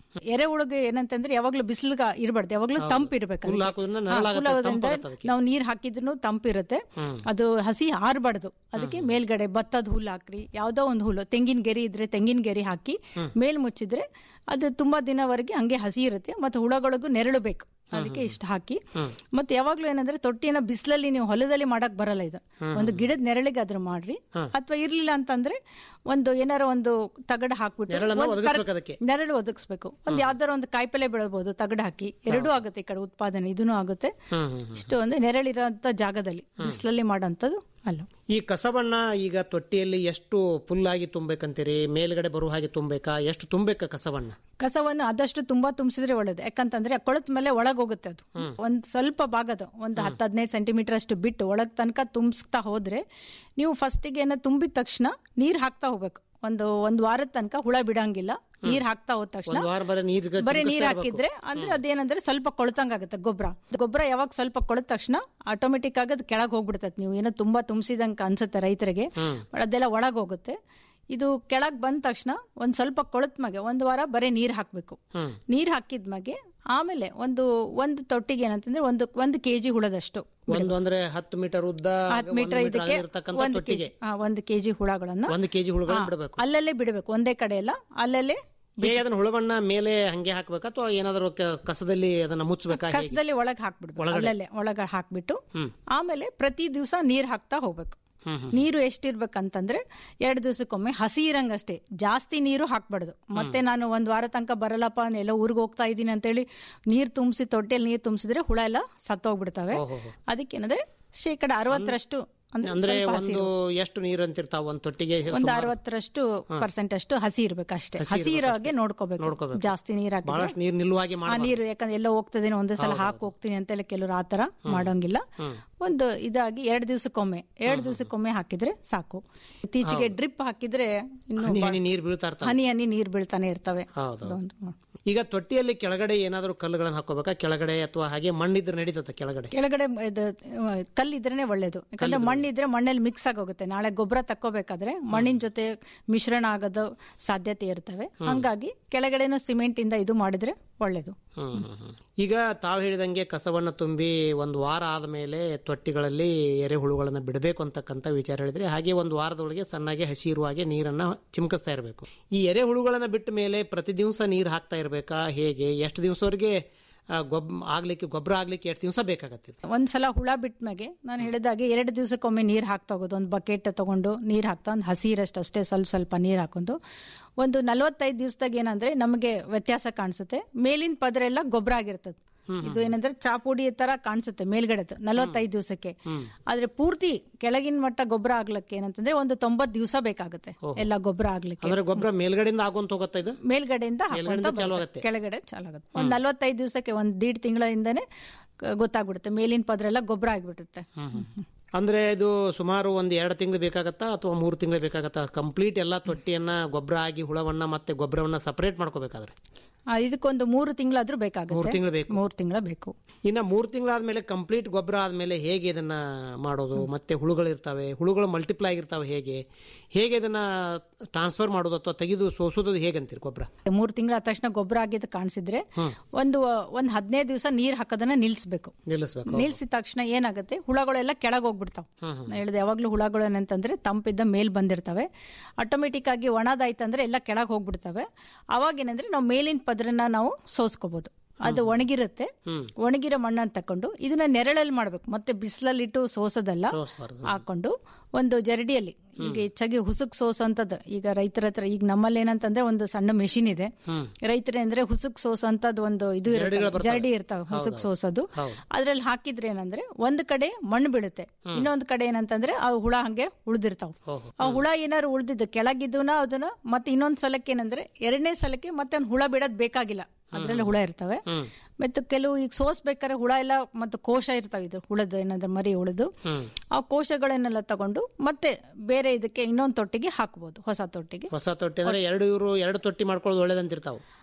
ಎರೆಹುಳುಗೆ ಏನಂತಂದ್ರೆ ಯಾವಾಗ್ಲೂ ಬಿಸಿಲ್ಗ ಇರಬಾರ್ದು ಯಾವಾಗ್ಲೂ ತಂಪ್ ಇರ್ಬೇಕು ಹುಲ್ಲು ಹಾಕೋದ್ರಿಂದ ನೆರಳಾಗತ್ತೆ, ತಂಪಾಗತ್ತೆ ಅದಕ್ಕೆ. ನಾವು ನೀರ್ ಹಾಕಿದ್ರು ತಂಪಿರುತ್ತೆ ಅದು ಹಸಿ ಆರ್ಬಾರ್ದು ಅದಕ್ಕೆ ಮೇಲ್ಗಡೆ ಭತ್ತದ ಹುಲ್ಲು ಹಾಕ್ರಿ ಯಾವ್ದೋ ಒಂದು ಹುಲ್ಲು ತೆಂಗಿನ ಗೆರಿ ಇದ್ರೆ ತೆಂಗಿನ ಗೆರಿ ಹಾಕಿ ಮೇಲ್ ಮುಚ್ಚಿದ್ರೆ ಅದು ತುಂಬಾ ದಿನವರೆಗೆ ಹಂಗೆ ಹಸಿ ಇರುತ್ತೆ ಮತ್ತೆ ಹುಳಗಳಿಗೂ ನೆರಳು ಬೇಕು ಅದಕ್ಕೆ ಇಷ್ಟ ಹಾಕಿ ಮತ್ತೆ ಯಾವಾಗ್ಲೂ ಏನಂದ್ರೆ ತೊಟ್ಟಿನ ಬಿಸಿಲಲ್ಲಿ ನೀವು ಹೊಲದಲ್ಲಿ ಮಾಡಕ್ ಬರಲ್ಲ ಇದು ಒಂದು ಗಿಡದ ನೆರಳಿಗೆ ಅದ್ರ ಮಾಡ್ರಿ ಅಥವಾ ಇರ್ಲಿಲ್ಲ ಅಂತಂದ್ರೆ ಒಂದು ಏನಾರ ಒಂದು ತಗಡ ಹಾಕ್ಬಿಟ್ಟು ನೆರಳನ್ನ ಒಂದ್ ಒದಗಿಸ್ಬೇಕು ಕರ್- ಅದಕ್ಕೆ. ನೆರಳು ಒದಗಿಸ್ಬೇಕು ಒಂದ್ ಯಾವ್ದಾರ ಒಂದು ಕಾಯಿಪಲ್ಲೆ ಬೆಳಬಹುದು ತಗಡ ಹಾಕಿ ಎರಡೂ ಆಗುತ್ತೆ ಈ ಕಡೆ ಉತ್ಪಾದನೆ ಇದೂ ಆಗುತ್ತೆ ಇಷ್ಟು ಒಂದು ನೆರಳಿರೋಂಥ ಜಾಗದಲ್ಲಿ ಬಿಸಿಲಲ್ಲಿ ಮಾಡೋಂಥದ್ದು ಅಲ್ಲ ಈ ಕಸವನ್ನ ಈಗ ತೊಟ್ಟಿಯಲ್ಲಿ ಎಷ್ಟು ಫುಲ್ಲಾಗಿ ತುಂಬಬೇಕಂತೀರಿ ಮೇಲ್ಗಡೆ ಬರುವ ಹಾಗೆ ತುಂಬಬೇಕಾ ಎಷ್ಟು ತುಂಬಬೇಕಾ ಕಸವನ್ನ ಕಸವನ್ನು ಆದಷ್ಟು ತುಂಬಾ ತುಂಬಿಸಿದ್ರೆ ಒಳ್ಳೇದು ಯಾಕಂತಂದ್ರೆ ಕೊಳತ್ ಮೇಲೆ ಒಳಗ್ ಹೋಗುತ್ತೆ ಅದು ಒಂದ್ ಸ್ವಲ್ಪ ಭಾಗದ ಒಂದು ಹತ್ತು ಹದಿನೈದು ಸೆಂಟಿಮೀಟರ್ ಅಷ್ಟು ಬಿಟ್ಟು ಒಳಗ್ ತನಕ ತುಂಬಿಸ್ತಾ ಹೋದ್ರೆ ನೀವು ಫಸ್ಟಿಗೆ ಏನೋ ತುಂಬಿದ ತಕ್ಷಣ ನೀರ್ ಹಾಕ್ತಾ ಹೋಗ್ಬೇಕು ಒಂದು ಒಂದ್ ವಾರದ ತನಕ ಹುಳ ಬಿಡಂಗಿಲ್ಲ ನೀರ್ ಹಾಕ್ತಾ ಹೋದ ತಕ್ಷಣ ಒಂದ್ ವಾರ ಬರೀ ನೀರ್ ಬರೀ ನೀರ್ ಹಾಕಿದ್ರೆ ಅಂದ್ರೆ ಅದೇನಂದ್ರೆ ಸ್ವಲ್ಪ ಕೊಳ್ತಂಗ್ ಆಗುತ್ತೆ ಗೊಬ್ಬರ ಗೊಬ್ಬರ ಯಾವಾಗ ಸ್ವಲ್ಪ ಕೊಳೆದ ತಕ್ಷಣ ಆಟೋಮೆಟಿಕ್ ಆಗಿ ಅದು ಕೆಳಗ್ ಹೋಗ್ಬಿಡ್ತದೆ ನೀವು ಏನೋ ತುಂಬಾ ತುಂಬಿಸಿದಂಗ ಅನ್ಸುತ್ತೆ ರೈತರಿಗೆ ಬಟ್ ಅದೆಲ್ಲ ಒಳಗ್ ಹೋಗುತ್ತೆ ಇದು ಕೆಳಗ್ ಬಂದ ತಕ್ಷಣ ಒಂದ್ ಸ್ವಲ್ಪ ಕೊಳತ್ ಮಗೆ ಒಂದ್ ವಾರ ಬರೀ ನೀರ್ ಹಾಕ್ಬೇಕು ನೀರ್ ಹಾಕಿದ್ಮಗೆ ಆಮೇಲೆ ಒಂದು ಒಂದು ತೊಟ್ಟಿಗೆ ಏನಂತಂದ್ರೆ ಒಂದು ಒಂದು ಕೆಜಿ ಹುಳದಷ್ಟು ಒಂದು ಅಂದ್ರೆ ಹತ್ತು ಮೀಟರ್ ಉದ್ದ ಹತ್ತು ಮೀಟರ್ ಇದಕ್ಕೆ ಇರತಕ್ಕಂತ ಒಂದು ತೊಟ್ಟಿಗೆ ಕೆಜಿ ಒಂದು ಕೆಜಿ ಹುಳಗಳನ್ನ ಒಂದು ಕೆಜಿ ಹುಳುಗಳನ್ನ ಹಾ, ಬಿಡಬೇಕು ಅಲ್ಲಲ್ಲೇ ಬಿಡಬೇಕು ಒಂದೇ ಕಡೆ ಎಲ್ಲ ಅಲ್ಲಲ್ಲೇ ಹೇಗೆ ಅದನ್ನ ಹುಳುವನ್ನ ಮೇಲೆ ಹಂಗೆ ಹಾಕ್ಬೇಕಾ ಅಥವಾ ಏನಾದ್ರು ಕ- ಕಸದಲ್ಲಿ ಅದನ್ನ ಮುಚ್ಚಬೇಕಾ ಹೇಗೆ? ಕಸದಲ್ಲಿ ಒಳಗೆ ಹಾಕ್ಬಿಡ್ಬೇಕು ಅಲ್ಲಲ್ಲೇ ಒಳಗೆ ಹಾಕ್ಬಿಟ್ಟು ಆಮೇಲೆ ಪ್ರತಿ ದಿವಸ ನೀರ್ ಹಾಕ್ತಾ ಹೋಗ್ಬೇಕು ನೀರು ಎಷ್ಟಿರ್ಬೇಕಂತಂದ್ರೆ ಎರಡು ದಿವಸಕ್ಕೊಮ್ಮೆ ಹಸಿ ಇರಂಗಷ್ಟೇ ಜಾಸ್ತಿ ನೀರು ಹಾಕ್ಬಾರ್ದು ಮತ್ತೆ ನಾನು ಒಂದ್ ವಾರ ತನಕ ಬರಲ್ಲಪ್ಪ ಎಲ್ಲ ಊರಿಗೆ ಹೋಗ್ತಾ ಇದ್ದೀನಿ ಅಂತೇಳಿ ನೀರ್ ತುಂಬಿಸಿ ತೊಟ್ಟೆಯಲ್ಲಿ ನೀರ್ ತುಂಬಿಸಿದ್ರೆ ಹುಳ ಎಲ್ಲ ಸತ್ತೋಗ್ಬಿಡ್ತವೆ ಅದಕ್ಕೇನಂದ್ರೆ ಶೇಕಡ ಅರವತ್ತರಷ್ಟು ಅಂದ್ರೆ ಅಂದ್ರೆ ಸ್ವಲ್ಪ ಹಸಿ ಒಂದು ಎಷ್ಟು ನೀರು ಅಂತಿರ್ತಾವ ಒಂದ್ ತೊಟ್ಟಿಗೆ ಒಂದು ಸುಮಾರು ಅರವತ್ತರಷ್ಟು ಪರ್ಸೆಂಟ್ ಅಷ್ಟು ಹಸಿ ಇರ್ಬೇಕು ಅಷ್ಟೇ ಹಸಿ ಇರೋ ಹಾಗೆ ನೋಡ್ಕೋಬೇಕು ಜಾಸ್ತಿ ನೀರ್ ಹಾಕಿದ್ರೆ ಬಹಳಷ್ಟು ನೀರ್ ನಿಲ್ಲುವಾಗೆ ಆ ಮಾಡಿ ನೀರು ಯಾಕಂದ್ರೆ ಎಲ್ಲ ಹೋಗ್ತದೇನೋ ಒಂದೇ ಸಲ ಹಾಕಿ ಹೋಗ್ತೀನಿ ಅಂತೆಲ್ಲ ಕೆಲವರು ಆತರ ಮಾಡೋಂಗಿಲ್ಲ ಒಂದು ಇದಾಗಿ ಎರಡ್ ದಿವಸಕ್ಕೊಮ್ಮೆ ಎರಡ್ ದಿವಸಕ್ಕೊಮ್ಮೆ ಹಾಕಿದ್ರೆ ಸಾಕು ಇತ್ತೀಚೆಗೆ ಡ್ರಿಪ್ ಹಾಕಿದ್ರೆ ಇನ್ನು ಹನಿ ಹನಿ ನೀರ್ ಬೀಳ್ತಾ ಇರ್ತಾವ ಹನಿ ಹನಿ ನೀರ್ ಬೀಳ್ತಾನೆ ಇರ್ತವೆ ಹೌದು ಅದೊಂದು. ಈಗ ತೊಟ್ಟಿಯಲ್ಲಿ ಕೆಳಗಡೆ ಏನಾದ್ರು ಕಲ್ಲುಗಳನ್ನ ಹಾಕೋಬೇಕಾ ಕೆಳಗಡೆ ಅಥವಾ ಹಾಗೆ ಮಣ್ಣಿದ್ರೆ ನಡೀತದೆ ಕೆಳಗಡೆ ಕೆಳಗಡೆ ಇದು ಕಲ್ಲಿದ್ರೇನೆ ಒಳ್ಳೇದು ಯಾಕಂದ್ರೆ ಮಣ್ಣಿದ್ರೆ ಮಣ್ಣಲ್ಲಿ ಮಿಕ್ಸ್ ಆಗೋಗುತ್ತೆ ನಾಳೆ ಗೊಬ್ಬರ ತಕ್ಕೋಬೇಕಾದ್ರೆ ಮಣ್ಣಿನ ಜೊತೆ ಮಿಶ್ರಣ ಆಗೋದು ಸಾಧ್ಯತೆ ಇರ್ತವೆ ಹಂಗಾಗಿ ಕೆಳಗಡೆನೂ ಸಿಮೆಂಟ್ ಇಂದ ಇದು ಮಾಡಿದ್ರೆ ಒಳ್ಳೇದು ಹ್ಮ್, ಹ್ಮ್, ಹ್ಮ್. ಈಗ ತಾವು ಹೇಳಿದಂಗೆ ಕಸವನ್ನ ತುಂಬಿ ಒಂದು ವಾರ ಆದ್ಮೇಲೆ ತೊಟ್ಟಿಗಳಲ್ಲಿ ಎರೆಹುಳುಗಳನ್ನ ಬಿಡಬೇಕು ಅಂತಕ್ಕಂಥ ವಿಚಾರ ಹೇಳಿದ್ರೆ ಹಾಗೆ ಒಂದು ವಾರದೊಳಗೆ ಸಣ್ಣಗೆ ಹಸಿ ಇರುವ ಹಾಗೆ ನೀರನ್ನ ಚಿಮ್ಕಿಸ್ತಾ ಇರಬೇಕು ಈ ಎರೆಹುಳುಗಳನ್ನ ಬಿಟ್ಟ ಮೇಲೆ ಪ್ರತಿ ದಿವಸ ನೀರು ಹಾಕ್ತಾ ಇರಬೇಕಾ ಹೇಗೆ ಎಷ್ಟು ದಿವಸವರೆಗೆ ಗೊಬ್ ಆಗ್ಲಿಕ್ಕೆ ಗೊಬ್ಬರ ಆಗ್ಲಿಕ್ಕೆ ಎಷ್ಟು ದಿವಸ ಬೇಕಾಗತ್ತೆ ಒಂದ್ಸಲ ಹುಳ ಬಿಟ್ಮ್ಯಾಗೆ ನಾನು ಹೇಳಿದಾಗೆ ಎರಡು ದಿವಸಕ್ಕೊಮ್ಮೆ ನೀರ್ ಹಾಕ್ತಾ ಹೋಗೋದು ಒಂದು ಬಕೆಟ್ ತಗೊಂಡು ನೀರ್ ಹಾಕ್ತಾ ಒಂದು ಹಸಿ ಇರಷ್ಟು ಅಷ್ಟೇ ಸ್ವಲ್ಪ ಸ್ವಲ್ಪ ನೀರ್ ಹಾಕೊಂಡು ಒಂದು ನಲವತ್ತೈದು ದಿವಸದಾಗ ಏನಂದ್ರೆ ನಮಗೆ ವ್ಯತ್ಯಾಸ ಕಾಣಿಸುತ್ತೆ ಮೇಲಿನ ಪದರ ಎಲ್ಲ ಗೊಬ್ಬರ ಆಗಿರ್ತದೆ ಇದು ಏನಂದ್ರೆ ಚಾಪುಡಿ ತರ ಕಾಣಿಸುತ್ತೆ ಮೇಲ್ಗಡೆದು ನಲವತ್ತೈದು ದಿವಸಕ್ಕೆ ಆದ್ರೆ ಪೂರ್ತಿ ಕೆಳಗಿನ ಮಟ್ಟ ಗೊಬ್ಬರ ಆಗ್ಲಿಕ್ಕೆ ಏನಂತಂದ್ರೆ ಒಂದು ತೊಂಬತ್ ದಿವಸ ಬೇಕಾಗುತ್ತೆ ಎಲ್ಲ ಗೊಬ್ಬರ ಆಗ್ಲಿಕ್ಕೆ ಅಂದ್ರೆ ಗೊಬ್ಬರ ಮೇಲ್ಗಡೆಯಿಂದ ಆಗೋಂತ ಹೋಗುತ್ತಾ ಇದು ಮೇಲ್ಗಡೆಯಿಂದ ಹಾಕ್ಕೊಂತ ಮೇಲ್ಗಡೆಯಿಂದ ಚಾಲು ಬರುತ್ತೆ. ಆಗುತ್ತೆ. ಕೆಳಗಡೆ ಚಾಲಾಗುತ್ತೆ ಒಂದ್ ನಲ್ವತ್ತೈದು ದಿವಸಕ್ಕೆ ಒಂದ್ ದೀಡ್ ತಿಂಗಳಿಂದನೇ ಗೊತ್ತಾಗ್ಬಿಡುತ್ತೆ ಮೇಲಿನ ಪದ್ರ ಎಲ್ಲ ಗೊಬ್ಬರ ಆಗ್ಬಿಡುತ್ತೆ ಅಂದ್ರೆ ಇದು ಸುಮಾರು ಒಂದ್ ಎರಡು ತಿಂಗಳು ಬೇಕಾಗತ್ತಾ ಅಥವಾ ಮೂರು ತಿಂಗಳು ಬೇಕಾಗತ್ತಾ ಕಂಪ್ಲೀಟ್ ಎಲ್ಲ ತೊಟ್ಟಿಯನ್ನ ಗೊಬ್ಬರ ಆಗಿ ಹುಳವನ್ನ ಮತ್ತೆ ಗೊಬ್ಬರವನ್ನ ಸಪರೇಟ್ ಮಾಡ್ಕೋಬೇಕಾದ್ರೆ ಆ, ಇದಕ್ಕೊಂದು ಮೂರು ತಿಂಗಳಾದ್ರೂ ಮೂರು ಬೇಕಾಗುತ್ತೆ ತಿಂಗಳು ಬೇಕು ಮೂರು ತಿಂಗಳ ಬೇಕು ಇನ್ನ ಮೂರು ತಿಂಗಳಾದ್ಮೇಲೆ ಕಂಪ್ಲೀಟ್ ಗೊಬ್ಬರ ಆದ್ಮೇಲೆ ಹೇಗೆ ಇದನ್ನ ಮಾಡೋದು ಮತ್ತೆ ಹುಳುಗಳು ಇರ್ತವೆ ಹುಳುಗಳು ಮಲ್ಟಿಪ್ಲೈ ಆಗಿರ್ತಾವೆ ಹೇಗೆ ಹೇಗೆ ಇದನ್ನ ಟ್ರಾನ್ಸ್ಫರ್ ಮಾಡೋದು ಅಥವಾ ತೆಗೆದು ಸೋಸೋದು ಹೇಗಂತೀರಿ ಗೊಬ್ಬರ ಮೂರು ತಿಂಗಳಾದ ತಕ್ಷಣ ಗೊಬ್ಬರ ಆಗಿದ್ದು ಕಾಣಿಸಿದ್ರೆ ಒಂದು ಒಂದ್ ಹದಿನೈದು ದಿವಸ ನೀರ್ ಹಾಕೋದನ್ನ ನಿಲ್ಸ್ಬೇಕು ನಿಲ್ಲಿಸ್ಬೇಕು ನಿಲ್ಸಿದ ತಕ್ಷಣ ಏನಾಗುತ್ತೆ ಹುಳಗಳೆಲ್ಲ ಕೆಳಗೆ ಹೋಗ್ಬಿಡ್ತಾವ ನಾನು ಹೇಳಿದೆ ಯಾವಾಗ್ಲೂ ಹುಳಗಳು ಏನಂತಂದ್ರೆ ತಂಪಿದ್ದ ಮೇಲ್ ಬಂದಿರ್ತವೆ ಆಟೋಮೆಟಿಕ್ ಆಗಿ ಒಣದಾಯ್ತಂದ್ರೆ ಎಲ್ಲ ಕೆಳಗೆ ಹೋಗ್ಬಿಡ್ತವೆ ಅವಾಗ ಏನಂದ್ರೆ ನಾವು ಮೇಲಿನ ಪದ್ರನ ನಾವು ಸೋಸ್ಕೋಬಹುದು ಅದು ಒಣಗಿರುತ್ತೆ ಒಣಗಿರೋ ಮಣ್ಣನ್ನು ತಕೊಂಡು ಇದನ್ನ ನೆರಳಲ್ಲಿ ಮಾಡ್ಬೇಕು ಮತ್ತೆ ಬಿಸಿಲಲ್ಲಿಟ್ಟು ಸೋಸೋದಲ್ಲ ಸೋಸ್ಬಾರ್ದು. ಹಾಕೊಂಡು ಒಂದು ಜರಡಿಯಲ್ಲಿ ಈಗ ಹೆಚ್ಚಾಗಿ ಹುಸುಕ್ ಸೋಸಂತದ್ದು ಈಗ ರೈತರ ಹತ್ರ ಈಗ ನಮ್ಮಲ್ಲಿ ಏನಂತಂದ್ರೆ ಒಂದು ಸಣ್ಣ ಮೆಷಿನ್ ಇದೆ ರೈತರ ಅಂದ್ರೆ ಹುಸುಕ್ ಸೋಸಂತದ್ದು ಒಂದು ಇದು ಇರುತ್ತೆ. ಜರಡಿ ಇರ್ತಾವೆ ಹುಸುಕ್ ಸೋಸೋದು ಅದ್ರಲ್ಲಿ ಹಾಕಿದ್ರೆ ಏನಂದ್ರೆ ಒಂದ್ ಕಡೆ ಮಣ್ಣು ಬೀಳುತ್ತೆ ಇನ್ನೊಂದ್ ಕಡೆ ಏನಂತಂದ್ರೆ ಆ ಹುಳ ಹಂಗೆ ಉಳ್ದಿರ್ತಾವ ಆ ಹುಳ ಏನಾದ್ರು ಉಳ್ದಿದ್ದು ಕೆಳಗಿದ್ದೂನ ಅದನ್ನ ಮತ್ತೆ ಇನ್ನೊಂದ್ ಸಲಕ್ಕೆ ಏನಂದ್ರೆ ಎರಡನೇ ಸಲಕ್ಕೆ ಮತ್ತೆ ಒಂದ್ ಹುಳ ಬಿಡೋದ್ ಬೇಕಾಗಿಲ್ಲ ಅದ್ರಲ್ಲಿ ಹುಳ ಇರ್ತವೆ ಮತ್ತೆ ಕೆಲವು ಈಗ ಸೋಸ್ಬೇಕಾದ್ರೆ ಹುಳ ಎಲ್ಲ ಮತ್ತೆ ಕೋಶ ಇರ್ತಾವೆ ಇದು ಹುಳದ ಏನಂದ್ರೆ ಮರಿ ಉಳಿದು ಆ ಕೋಶಗಳನ್ನೆಲ್ಲ ತಗೊಂಡು ಮತ್ತೆ ಬೇರೆ ಇದಕ್ಕೆ ಇನ್ನೊಂದು ತೊಟ್ಟಿಗೆ ಹಾಕ್ಬೋದು ಹೊಸ ತೊಟ್ಟಿಗೆ ಹೊಸ ತೊಟ್ಟಿ ಅಂದ್ರೆ ಎರಡು ಇವರು ಎರಡು ತೊಟ್ಟಿ ಮಾಡ್ಕೊಳ್ಳೋದು ಒಳ್ಳೇದಂತಿರ್ತಾವ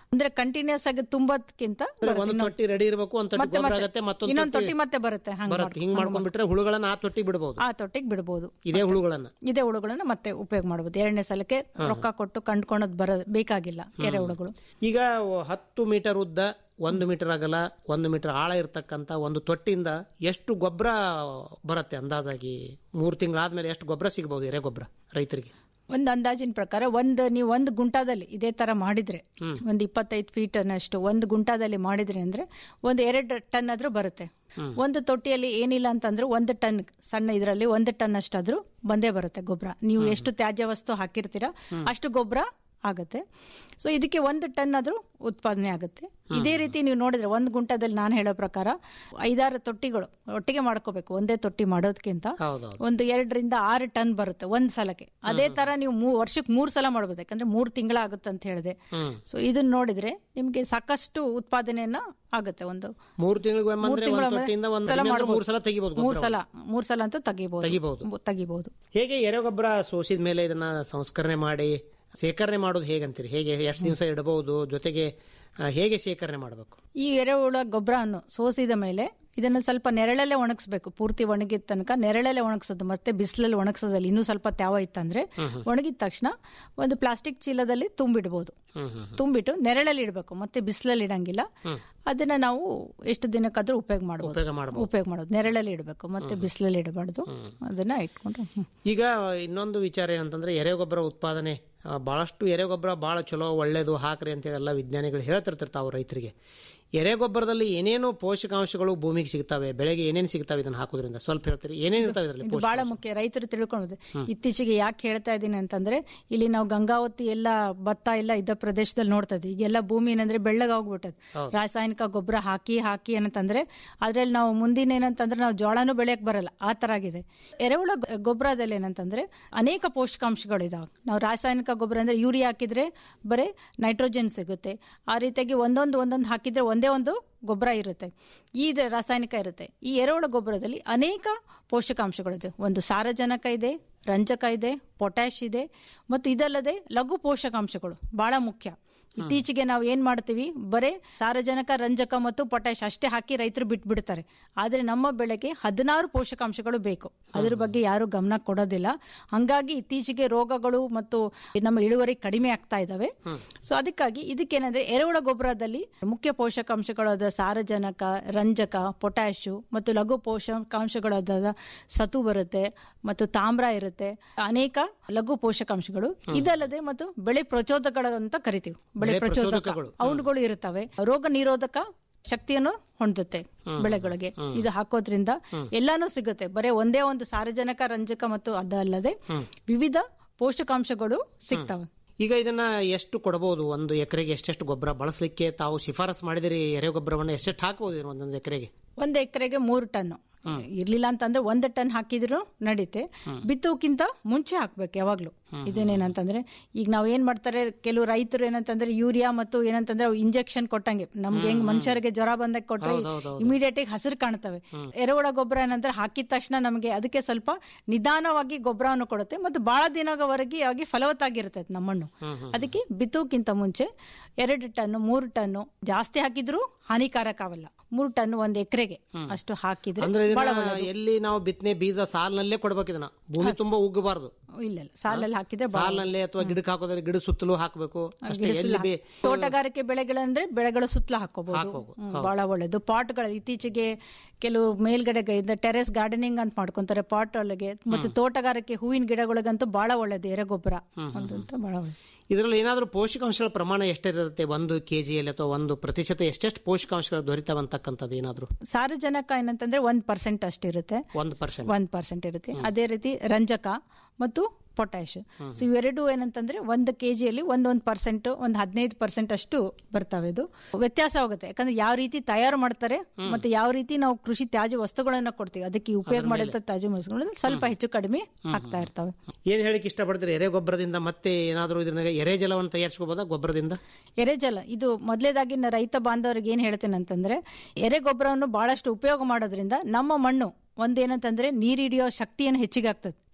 ಅಂದ್ರೆ ಕಂಟಿನ್ಯೂಸ್ ಆಗಿ ತುಂಬದಕ್ಕಿಂತ ಅಂದ್ರೆ ಒಂದು ತೊಟ್ಟಿ ರೆಡಿ ಇರಬೇಕು ಒಂದು ತೊಟ್ಟಿ ಮತ್ತೆ ಗೊಬ್ಬರ ಮತ್ತೆ ಆಗತ್ತೆ ಮತ್ತೊಂದು ಇನ್ನೊಂದು ತೊಟ್ಟಿ ತೊಟ್ಟಿ ಮತ್ತೆ ಬರುತ್ತೆ ಹಂಗ್ ಬರುತ್ತೆ ಮಾಡ್ಕೊ- ಹಿಂಗ್ ಹಂಗ್ ಮಾಡ್ಕೊಂಡ್ಬಿಟ್ರೆ ಹುಳುಗಳನ್ನ ಆ ತೊಟ್ಟಿ ಬಿಡಬಹುದು ಆ ತೊಟ್ಟಿಗೆ ಬಿಡಬಹುದು ಇದೇ ಹುಳುಗಳನ್ನ ಇದೇ ಹುಳುಗಳನ್ನ ಮತ್ತೆ ಉಪಯೋಗ ಮಾಡಬಹುದು ಎರಡನೇ ಸಲಕ್ಕೆ ರೊಕ್ಕ ಕೊಟ್ಟು ಕಂಡ್ಕೊಳೋದ್ ಬರ ಬೇಕಾಗಿಲ್ಲ ಎರೆಹುಳುಗಳು ಈಗ ಹತ್ತು ಮೀಟರ್ ಉದ್ದ ಒಂದು ಮೀಟರ್ ಅಗಲ ಒಂದು ಮೀಟರ್ ಆಳ ಇರತಕ್ಕಂತ ಒಂದು ತೊಟ್ಟಿಯಿಂದ ಎಷ್ಟು ಗೊಬ್ಬರ ಬರುತ್ತೆ ಅಂದಾಜಾಗಿ ಮೂರು ತಿಂಗಳಾದ್ಮೇಲೆ ಎಷ್ಟು ಗೊಬ್ಬರ ಸಿಗಬಹುದು ಎರೆ ಗೊಬ್ಬರ ರೈತರಿಗೆ ಒಂದು ಅಂದಾಜಿನ ಪ್ರಕಾರ ಒಂದು ನೀವು ಒಂದು ಗುಂಟಾದಲ್ಲಿ ಇದೇ ತರ ಮಾಡಿದ್ರೆ ಒಂದು ಇಪ್ಪತ್ತೈದು ಫೀಟ್ ಅನ್ನಷ್ಟು ಒಂದು ಗುಂಟಾದಲ್ಲಿ ಮಾಡಿದ್ರಿ ಅಂದ್ರೆ ಒಂದು ಎರಡು ಟನ್ ಆದ್ರೂ ಬರುತ್ತೆ ಒಂದು ತೊಟ್ಟಿಯಲ್ಲಿ ಏನಿಲ್ಲ ಅಂತಂದ್ರೆ ಒಂದು ಟನ್ ಸಣ್ಣ ಇದರಲ್ಲಿ ಒಂದು ಟನ್ ಅಷ್ಟಾದ್ರೂ ಬಂದೇ ಬರುತ್ತೆ ಗೊಬ್ಬರ ನೀವು ಎಷ್ಟು ತ್ಯಾಜ್ಯ ವಸ್ತು ಹಾಕಿರ್ತೀರಾ ಅಷ್ಟು ಗೊಬ್ಬರ ಆಗುತ್ತೆ ಸೊ ಇದಕ್ಕೆ ಒಂದು ಟನ್ ಆದ್ರೂ ಉತ್ಪಾದನೆ ಆಗುತ್ತೆ ಇದೇ ರೀತಿ ನೀವು ನೋಡಿದ್ರೆ ಒಂದು ಗುಂಟದಲ್ಲಿ ನಾನು ಹೇಳೋ ಪ್ರಕಾರ ಐದಾರು ತೊಟ್ಟಿಗಳು ಒಟ್ಟಿಗೆ ಮಾಡ್ಕೋಬೇಕು ಒಂದೇ ತೊಟ್ಟಿ ಮಾಡೋದಕ್ಕಿಂತ ಹೌದೌದು ಒಂದು ಎರಡರಿಂದ ಆರು ಟನ್ ಬರುತ್ತೆ ಒಂದ್ ಸಲಕ್ಕೆ ಅದೇ ತರ ನೀವು ಮೂ ವರ್ಷಕ್ಕೆ ಮೂರ್ ಸಲ ಮಾಡ್ಬೋದು ಯಾಕಂದ್ರೆ ಮೂರ್ ತಿಂಗಳಾಗುತ್ತೆ ಅಂತ ಹೇಳಿದೆ ಹ್ಮ್. ಸೊ ಇದನ್ನ ನೋಡಿದ್ರೆ ನಿಮ್ಗೆ ಸಾಕಷ್ಟು ಉತ್ಪಾದನೆಯನ್ನ ಆಗುತ್ತೆ ಒಂದು ಮೂರು ತಿಂಗಳಿಗೆ ಮೂರ್ ಬಂದ್ರೆ ತಿಂಗಳ ಒಂದು ತೊಟ್ಟಿಯಿಂದ ಒಂದು ಸಲ ಕಡಿಮೆ ಅಂದ್ರೆ ಮಾಡ್ಬೋದು. ಮೂರು ಸಲ ತೆಗಿಬಹುದು ಮೂರ್ ಸಲ ಮೂರ್ ಸಲ ಅಂತೂ ತೆಗಿಬಹುದು ತೆಗಿಬಹುದು. ತೆಗಿಬಹುದು ಹೇಗೆ ಎರೆಗೊಬ್ಬರ ಸೋಸಿದ ಮೇಲೆ ಇದನ್ನ ಸಂಸ್ಕರಣೆ ಮಾಡಿ ಶೇಖರಣೆ ಮಾಡೋದು ಹೇಗಂತೀರಿ ಹೇಗೆ ಎಷ್ಟು ದಿವಸ ಇಡಬಹುದು ಜೊತೆಗೆ ಆ, ಹೇಗೆ ಶೇಖರಣೆ ಮಾಡಬೇಕು ಈ ಎರೆಹುಳ ಗೊಬ್ಬರವನ್ನು ಸೋಸಿದ ಮೇಲೆ ಇದನ್ನು ಸ್ವಲ್ಪ ನೆರಳಲ್ಲೇ ಒಣಗಿಸ್ಬೇಕು ಪೂರ್ತಿ ಒಣಗಿದ ತನಕ ನೆರಳಲ್ಲೇ ಒಣಗಿಸೋದು ಮತ್ತೆ ಬಿಸಿಲಲ್ಲಿ ಒಣಗಿಸೋದಲ್ಲಿ ಇನ್ನೂ ಸ್ವಲ್ಪ ತ್ಯಾವ ಇತ್ತಂದ್ರೆ ಒಣಗಿದ ತಕ್ಷಣ ಒಂದು ಪ್ಲಾಸ್ಟಿಕ್ ಚೀಲದಲ್ಲಿ ತುಂಬಿಡ್ಬೋದು ತುಂಬಿಟ್ಟು ನೆರಳಲ್ಲಿ ಇಡಬೇಕು ಮತ್ತೆ ಬಿಸಿಲಲ್ಲಿ ಇಡಂಗಿಲ್ಲ ಅದನ್ನ ನಾವು ಎಷ್ಟು ದಿನಕ್ಕಾದ್ರೂ ಉಪಯೋಗ ಮಾಡಬಹುದು ಉಪಯೋಗ ಮಾಡಬಹುದು ಉಪಯೋಗ ಮಾಡೋದು ನೆರಳಲ್ಲಿ ಇಡಬೇಕು ಮತ್ತೆ ಬಿಸಿಲಲ್ಲಿ ಇಡಬಾರ್ದು ಅದನ್ನ ಇಟ್ಕೊಂಡು ಹ್ಮ್. ಈಗ ಇನ್ನೊಂದು ವಿಚಾರ ಏನಂತಂದ್ರೆ ಎರೆಗೊಬ್ಬರ ಉತ್ಪಾದನೆ ಆ, ಬಹಳಷ್ಟು ಎರೆಗೊಬ್ಬರ ಬಹಳ ಚಲೋ ಒಳ್ಳೇದು ಹಾಕ್ರಿ ಅಂತೇಳಿ ಎಲ್ಲ ವಿಜ್ಞಾನಿಗಳು ಹೇಳ್ತಿರ್ತಾರೆ ತಾವು ರೈತರಿಗೆ ಎರೆಗೊಬ್ಬರದಲ್ಲಿ ಏನೇನು ಪೋಷಕಾಂಶಗಳು ಭೂಮಿಗೆ ಸಿಗ್ತವೆ ಬೆಳೆಗೆ ಏನೇನು ಸಿಗ್ತವೆ ಇದನ್ನ ಹಾಕೋದ್ರಿಂದ ಸ್ವಲ್ಪ ಹೇಳ್ತೀರಿ ಏನೇನು ಇರ್ತಾವೆ ಇದರಲ್ಲಿ ಇದು ಬಹಳ ಮುಖ್ಯ ರೈತರು ತಿಳ್ಕೊಳ್ಬೋದು ಇತ್ತೀಚೆಗೆ ಯಾಕೆ ಹೇಳ್ತಾ ಇದ್ದೀನಿ ಅಂತಂದ್ರೆ ಇಲ್ಲಿ ನಾವು ಗಂಗಾವತಿ ಎಲ್ಲ ಭತ್ತ ಎಲ್ಲ ಇದ್ದ ಪ್ರದೇಶದಲ್ಲಿ ನೋಡ್ತಾ ಇದ್ವಿ ಈಗೆಲ್ಲ ಭೂಮಿ ಏನಂದ್ರೆ ಬೆಳ್ಳಗಾಗ್ಬಿಟ್ಟದ್ ರಾಸಾಯನಿಕ ಗೊಬ್ಬರ ಹಾಕಿ ಹಾಕಿ ಏನಂತಂದ್ರೆ ಅದ್ರಲ್ಲಿ ನಾವು ಮುಂದಿನ ಏನಂತಂದ್ರೆ ನಾವು ಜೋಳನೂ ಬೆಳೆಯಕ್ ಬರಲ್ಲ ಆ ತರ ಆಗಿದೆ ಎರೆಹುಳ ಗೊ- ಗೊಬ್ಬರದಲ್ಲಿ ಏನಂತಂದ್ರೆ ಅನೇಕ ಪೋಷಕಾಂಶಗಳು ಇದಾವೆ ನಾವು ರಾಸಾಯನಿಕ ಗೊಬ್ಬರ ಅಂದ್ರೆ ಯೂರಿಯಾ ಹಾಕಿದ್ರೆ ಬರೀ ನೈಟ್ರೋಜನ್ ಸಿಗುತ್ತೆ ಆ ರೀತಿಯಾಗಿ ಒಂದೊಂದು ಒಂದೊಂದು ಹಾಕಿದ್ರೆ ಒಂದೇ ಒಂದು ಗೊಬ್ಬರ ಇರುತ್ತೆ ಈ ದ- ರಾಸಾಯನಿಕ ಇರುತ್ತೆ ಈ ಎರೆಹುಳ ಗೊಬ್ಬರದಲ್ಲಿ ಅನೇಕ ಪೋಷಕಾಂಶಗಳಿದೆ ಒಂದು ಸಾರಜನಕ ಇದೆ ರಂಜಕ ಇದೆ ಪೊಟ್ಯಾಶ್ ಇದೆ ಮತ್ತು ಇದಲ್ಲದೆ ಲಘು ಪೋಷಕಾಂಶಗಳು ಬಹಳ ಮುಖ್ಯ ಇತ್ತೀಚೆಗೆ ನಾವು ಏನ್ ಮಾಡ್ತೀವಿ ಬರೇ ಸಾರಜನಕ ರಂಜಕ ಮತ್ತು ಪೊಟ್ಯಾಶ್ ಅಷ್ಟೇ ಹಾಕಿ ರೈತರು ಬಿಟ್ಬಿಡ್ತಾರೆ ಆದ್ರೆ ನಮ್ಮ ಬೆಳೆಗೆ ಹದಿನಾರು ಪೋಷಕಾಂಶಗಳು ಬೇಕು ಅದ್ರ ಬಗ್ಗೆ ಯಾರು ಗಮನ ಕೊಡೋದಿಲ್ಲ ಹಂಗಾಗಿ ಇತ್ತೀಚೆಗೆ ರೋಗಗಳು ಮತ್ತು ನಮ್ಮ ಇಳುವರಿ ಕಡಿಮೆ ಆಗ್ತಾ ಇದಾವೆ ಸೊ ಅದಕ್ಕಾಗಿ ಇದಕ್ಕೇನಂದ್ರೆ ಎರೆಹುಳ ಗೊಬ್ಬರದಲ್ಲಿ ಮುಖ್ಯ ಪೋಷಕಾಂಶಗಳಾದ ಸಾರಜನಕ ರಂಜಕ ಪೊಟ್ಯಾಶು ಮತ್ತು ಲಘು ಪೋಷಕಾಂಶಗಳಾದ ಸತು ಬರುತ್ತೆ ಮತ್ತು ತಾಮ್ರ ಇರುತ್ತೆ ಅನೇಕ ಲಘು ಪೋಷಕಾಂಶಗಳು ಇದಲ್ಲದೆ ಮತ್ತು ಬೆಳೆ ಪ್ರಚೋದಕಗಳು ಅಂತ ಕರಿತೀವಿ ಬೆಳೆ ಬೆಳೆ ಪ್ರಚೋದಕ ಪ್ರಚೋದಕಗಳು. ಅವುಗಳು ಇರುತ್ತವೆ ರೋಗ ನಿರೋಧಕ ಶಕ್ತಿಯನ್ನು ಹೊಂದುತ್ತೆ ಬೆಳೆಗಳಿಗೆ ಇದು ಹಾಕೋದ್ರಿಂದ ಎಲ್ಲಾನು ಸಿಗುತ್ತೆ ಬರೀ ಒಂದೇ ಒಂದು ಸಾರಜನಕ ರಂಜಕ ಮತ್ತು ಅದಲ್ಲದೆ ವಿವಿಧ ಪೋಷಕಾಂಶಗಳು ಸಿಗ್ತವೆ ಈಗ ಇದನ್ನ ಎಷ್ಟು ಕೊಡಬಹುದು ಒಂದು ಎಕರೆಗೆ ಎಷ್ಟೆಷ್ಟು ಗೊಬ್ಬರ ಬಳಸಲಿಕ್ಕೆ ತಾವು ಶಿಫಾರಸ್ ಮಾಡಿದಿರಿ ಎರೆ ಗೊಬ್ಬರವನ್ನು ಎಷ್ಟೆಷ್ಟು ಹಾಕಬಹುದು ಇದನ್ನ ಒಂದೊಂದು ಎಕರೆಗೆ ಒಂದು ಎಕರೆಗೆ ಮೂರು ಟನ್ ಇರ್ಲಿಲ್ಲ ಅಂತಂದ್ರೆ ಒಂದು ಟನ್ ಹಾಕಿದ್ರು ನಡೀತೆ ಬಿತ್ತೋಕ್ಕಿಂತ ಮುಂಚೆ ಹಾಕ್ಬೇಕು ಯಾವಾಗ್ಲೂ ಇದೇನೇನಂತಂದ್ರೆ ಈಗ ನಾವ್ ಏನ್ ಮಾಡ್ತಾರೆ ಕೆಲವು ರೈತರು ಏನಂತಂದ್ರೆ ಯೂರಿಯಾ ಮತ್ತು ಏನಂತಂದ್ರೆ ಇಂಜೆಕ್ಷನ್ ಕೊಟ್ಟಂಗೆ ನಮ್ಗೆ ಹೆಂಗ್ ಮನುಷ್ಯರಿಗೆ ಜ್ವರ ಬಂದಾಗ ಕೊಟ್ರೆ ಇಮಿಡಿಯೇಟ್ ಆಗಿ ಹಸಿರು ಕಾಣ್ತವೆ ಎರೆಹುಳ ಗೊಬ್ಬರ ಏನಂದ್ರೆ ಹಾಕಿದ ತಕ್ಷಣ ನಮಗೆ ಅದಕ್ಕೆ ಸ್ವಲ್ಪ ನಿಧಾನವಾಗಿ ಗೊಬ್ಬರವನ್ನು ಕೊಡುತ್ತೆ ಮತ್ತು ಬಹಳ ದಿನವರೆಗೆ ಆಗಿ ಫಲವತ್ತಾಗಿರ್ತೈತೆ ನಮ್ಮ ಮಣ್ಣು ಅದಕ್ಕೆ ಬಿತ್ತೋಕ್ಕಿಂತ ಮುಂಚೆ ಎರಡು ಟನ್ ಮೂರು ಟನ್ ಜಾಸ್ತಿ ಹಾಕಿದ್ರು ಹಾನಿಕಾರಕ ಆಗಲ್ಲ ಮೂರು ಟನ್ ಒಂದ್ ಎಕರೆಗೆ ಅಷ್ಟು ಹಾಕಿದ್ರೆ ಅಂದ್ರೆ ಬಹಳ ಇದನ್ನ ಎಲ್ಲಿ ನಾವು ಬಿತ್ತನೆ ಬೀಜ ಸಾಲಿನಲ್ಲೇ ಕೊಡ್ಬೇಕು ಇದನ್ನ ಭೂಮಿ ತುಂಬಾ ಉಗ್ಗಬಾರ್ದು ಇಲ್ಲ ಇಲ್ಲ ಸಾಲಲ್ಲಿ ಹಾಕಿದ್ರೆ ಬಹಳ ಸಾಲಿನಲ್ಲೇ ಅಥವಾ ಗಿಡಕ್ಕೆ ಹಾಕೋದ್ರೆ ಗಿಡ ಸುತ್ತಲೂ ಹಾಕಬೇಕು ಅಷ್ಟೇ ಎಲ್ಲಿ ಬೇ ತೋಟಗಾರಿಕೆ ಬೆಳೆಗಳಂದ್ರೆ ಬೆಳೆಗಳ ಸುತ್ತಲ ಹಾಕೋಬಹುದು ಬಹಳ ಒಳ್ಳೇದು ಪಾಟ್ಗಳು ಇತ್ತೀಚೆಗೆ ಕೆಲವು ಮೇಲ್ಗಡೆ ಟೆರೆಸ್ ಗಾರ್ಡನಿಂಗ್ ಅಂತ ಮಾಡ್ಕೊಂತಾರೆ ಪಾಟ್ ಒಳಗೆ ಮತ್ತೆ ತೋಟಗಾರಿಕೆ ಹೂವಿನ ಗಿಡಗಳಿಗಂತೂ ಬಹಳ ಒಳ್ಳೇದು ಎರೆಗೊಬ್ಬರ ಅಂತ ಬಹಳ ಒಳ್ಳೇದು ಇದರಲ್ಲಿ ಏನಾದರೂ ಪೋಷಕಾಂಶಗಳ ಪ್ರಮಾಣ ಎಷ್ಟಿರುತ್ತೆ ಒಂದು ಕೆಜಿಯಲ್ಲಿ ಅಥವಾ ಒಂದು ಪ್ರತಿಶತ ಎಷ್ಟೆಷ್ಟು ಪೋಷಕಾಂಶಗಳು ದೊರೀತಾವ ಅಂತಕ್ಕಂಥದ್ದು ಏನಾದರೂ ಸಾರಜನಕ ಏನಂತಂದ್ರೆ ಒಂದ್ ಪರ್ಸೆಂಟ್ ಅಷ್ಟಿರುತ್ತೆ ಒಂದು ಪರ್ಸೆಂಟ್ ಒಂದ್ ಪರ್ಸೆಂಟ್ ಇರುತ್ತೆ ಅದೇ ರೀತಿ ರಂಜಕ ಮತ್ತು ಪೊಟ್ಯಾಶ್ ಸೊ ಇವೆರಡು ಏನಂತಂದ್ರೆ ಒಂದು ಕೆಜಿಯಲ್ಲಿ ಒಂದೊಂದು ಪರ್ಸೆಂಟ್ ಒಂದು ಹದಿನೈದು ಪರ್ಸೆಂಟ್ ಅಷ್ಟು ಬರ್ತವೆ ಇದು ವ್ಯತ್ಯಾಸ ಆಗುತ್ತೆ ಯಾಕಂದ್ರೆ ಯಾವ ರೀತಿ ತಯಾರು ಮಾಡ್ತಾರೆ ಮತ್ತೆ ಯಾವ ರೀತಿ ನಾವು ಕೃಷಿ ತ್ಯಾಜ್ಯ ವಸ್ತುಗಳನ್ನ ಕೊಡ್ತೀವಿ ಅದಕ್ಕೆ ಉಪಯೋಗ ಮಾಡಿದ ತ್ಯಾಜ್ಯ ವಸ್ತುಗಳು ಸ್ವಲ್ಪ ಹೆಚ್ಚು ಕಡಿಮೆ ಆಗ್ತಾ ಇರ್ತವೆ ಏನ್ ಹೇಳಿಕ್ ಇಷ್ಟಪಡ್ತೀರಿ ಎರೆ ಗೊಬ್ಬರದಿಂದ ಮತ್ತೆ ಏನಾದರೂ ಇದನ್ನ ಎರೆ ಜಲವನ್ನು ತಯಾರಿಸ್ಕೋಬೋದಾ ಗೊಬ್ಬರದಿಂದ ಎರೆಜಲ ಇದು ಮೊದಲೇದಾಗಿ ನಾ ರೈತ ಬಾಂಧವರಿಗೆ ಏನ್ ಹೇಳ್ತೇನೆ ಅಂತಂದ್ರೆ ಎರೆ ಗೊಬ್ಬರವನ್ನು ಬಹಳಷ್ಟು ಉಪಯೋಗ ಮಾಡೋದ್ರಿಂದ ನಮ್ಮ ಮಣ್ಣು ಒಂದೇನಂತಂದ್ರೆ ನೀರು ಹಿಡಿಯೋ ಶಕ್ತಿಯನ್ನು ಹೆಚ್ಚಿಗೆ ಆಗ್ತದೆ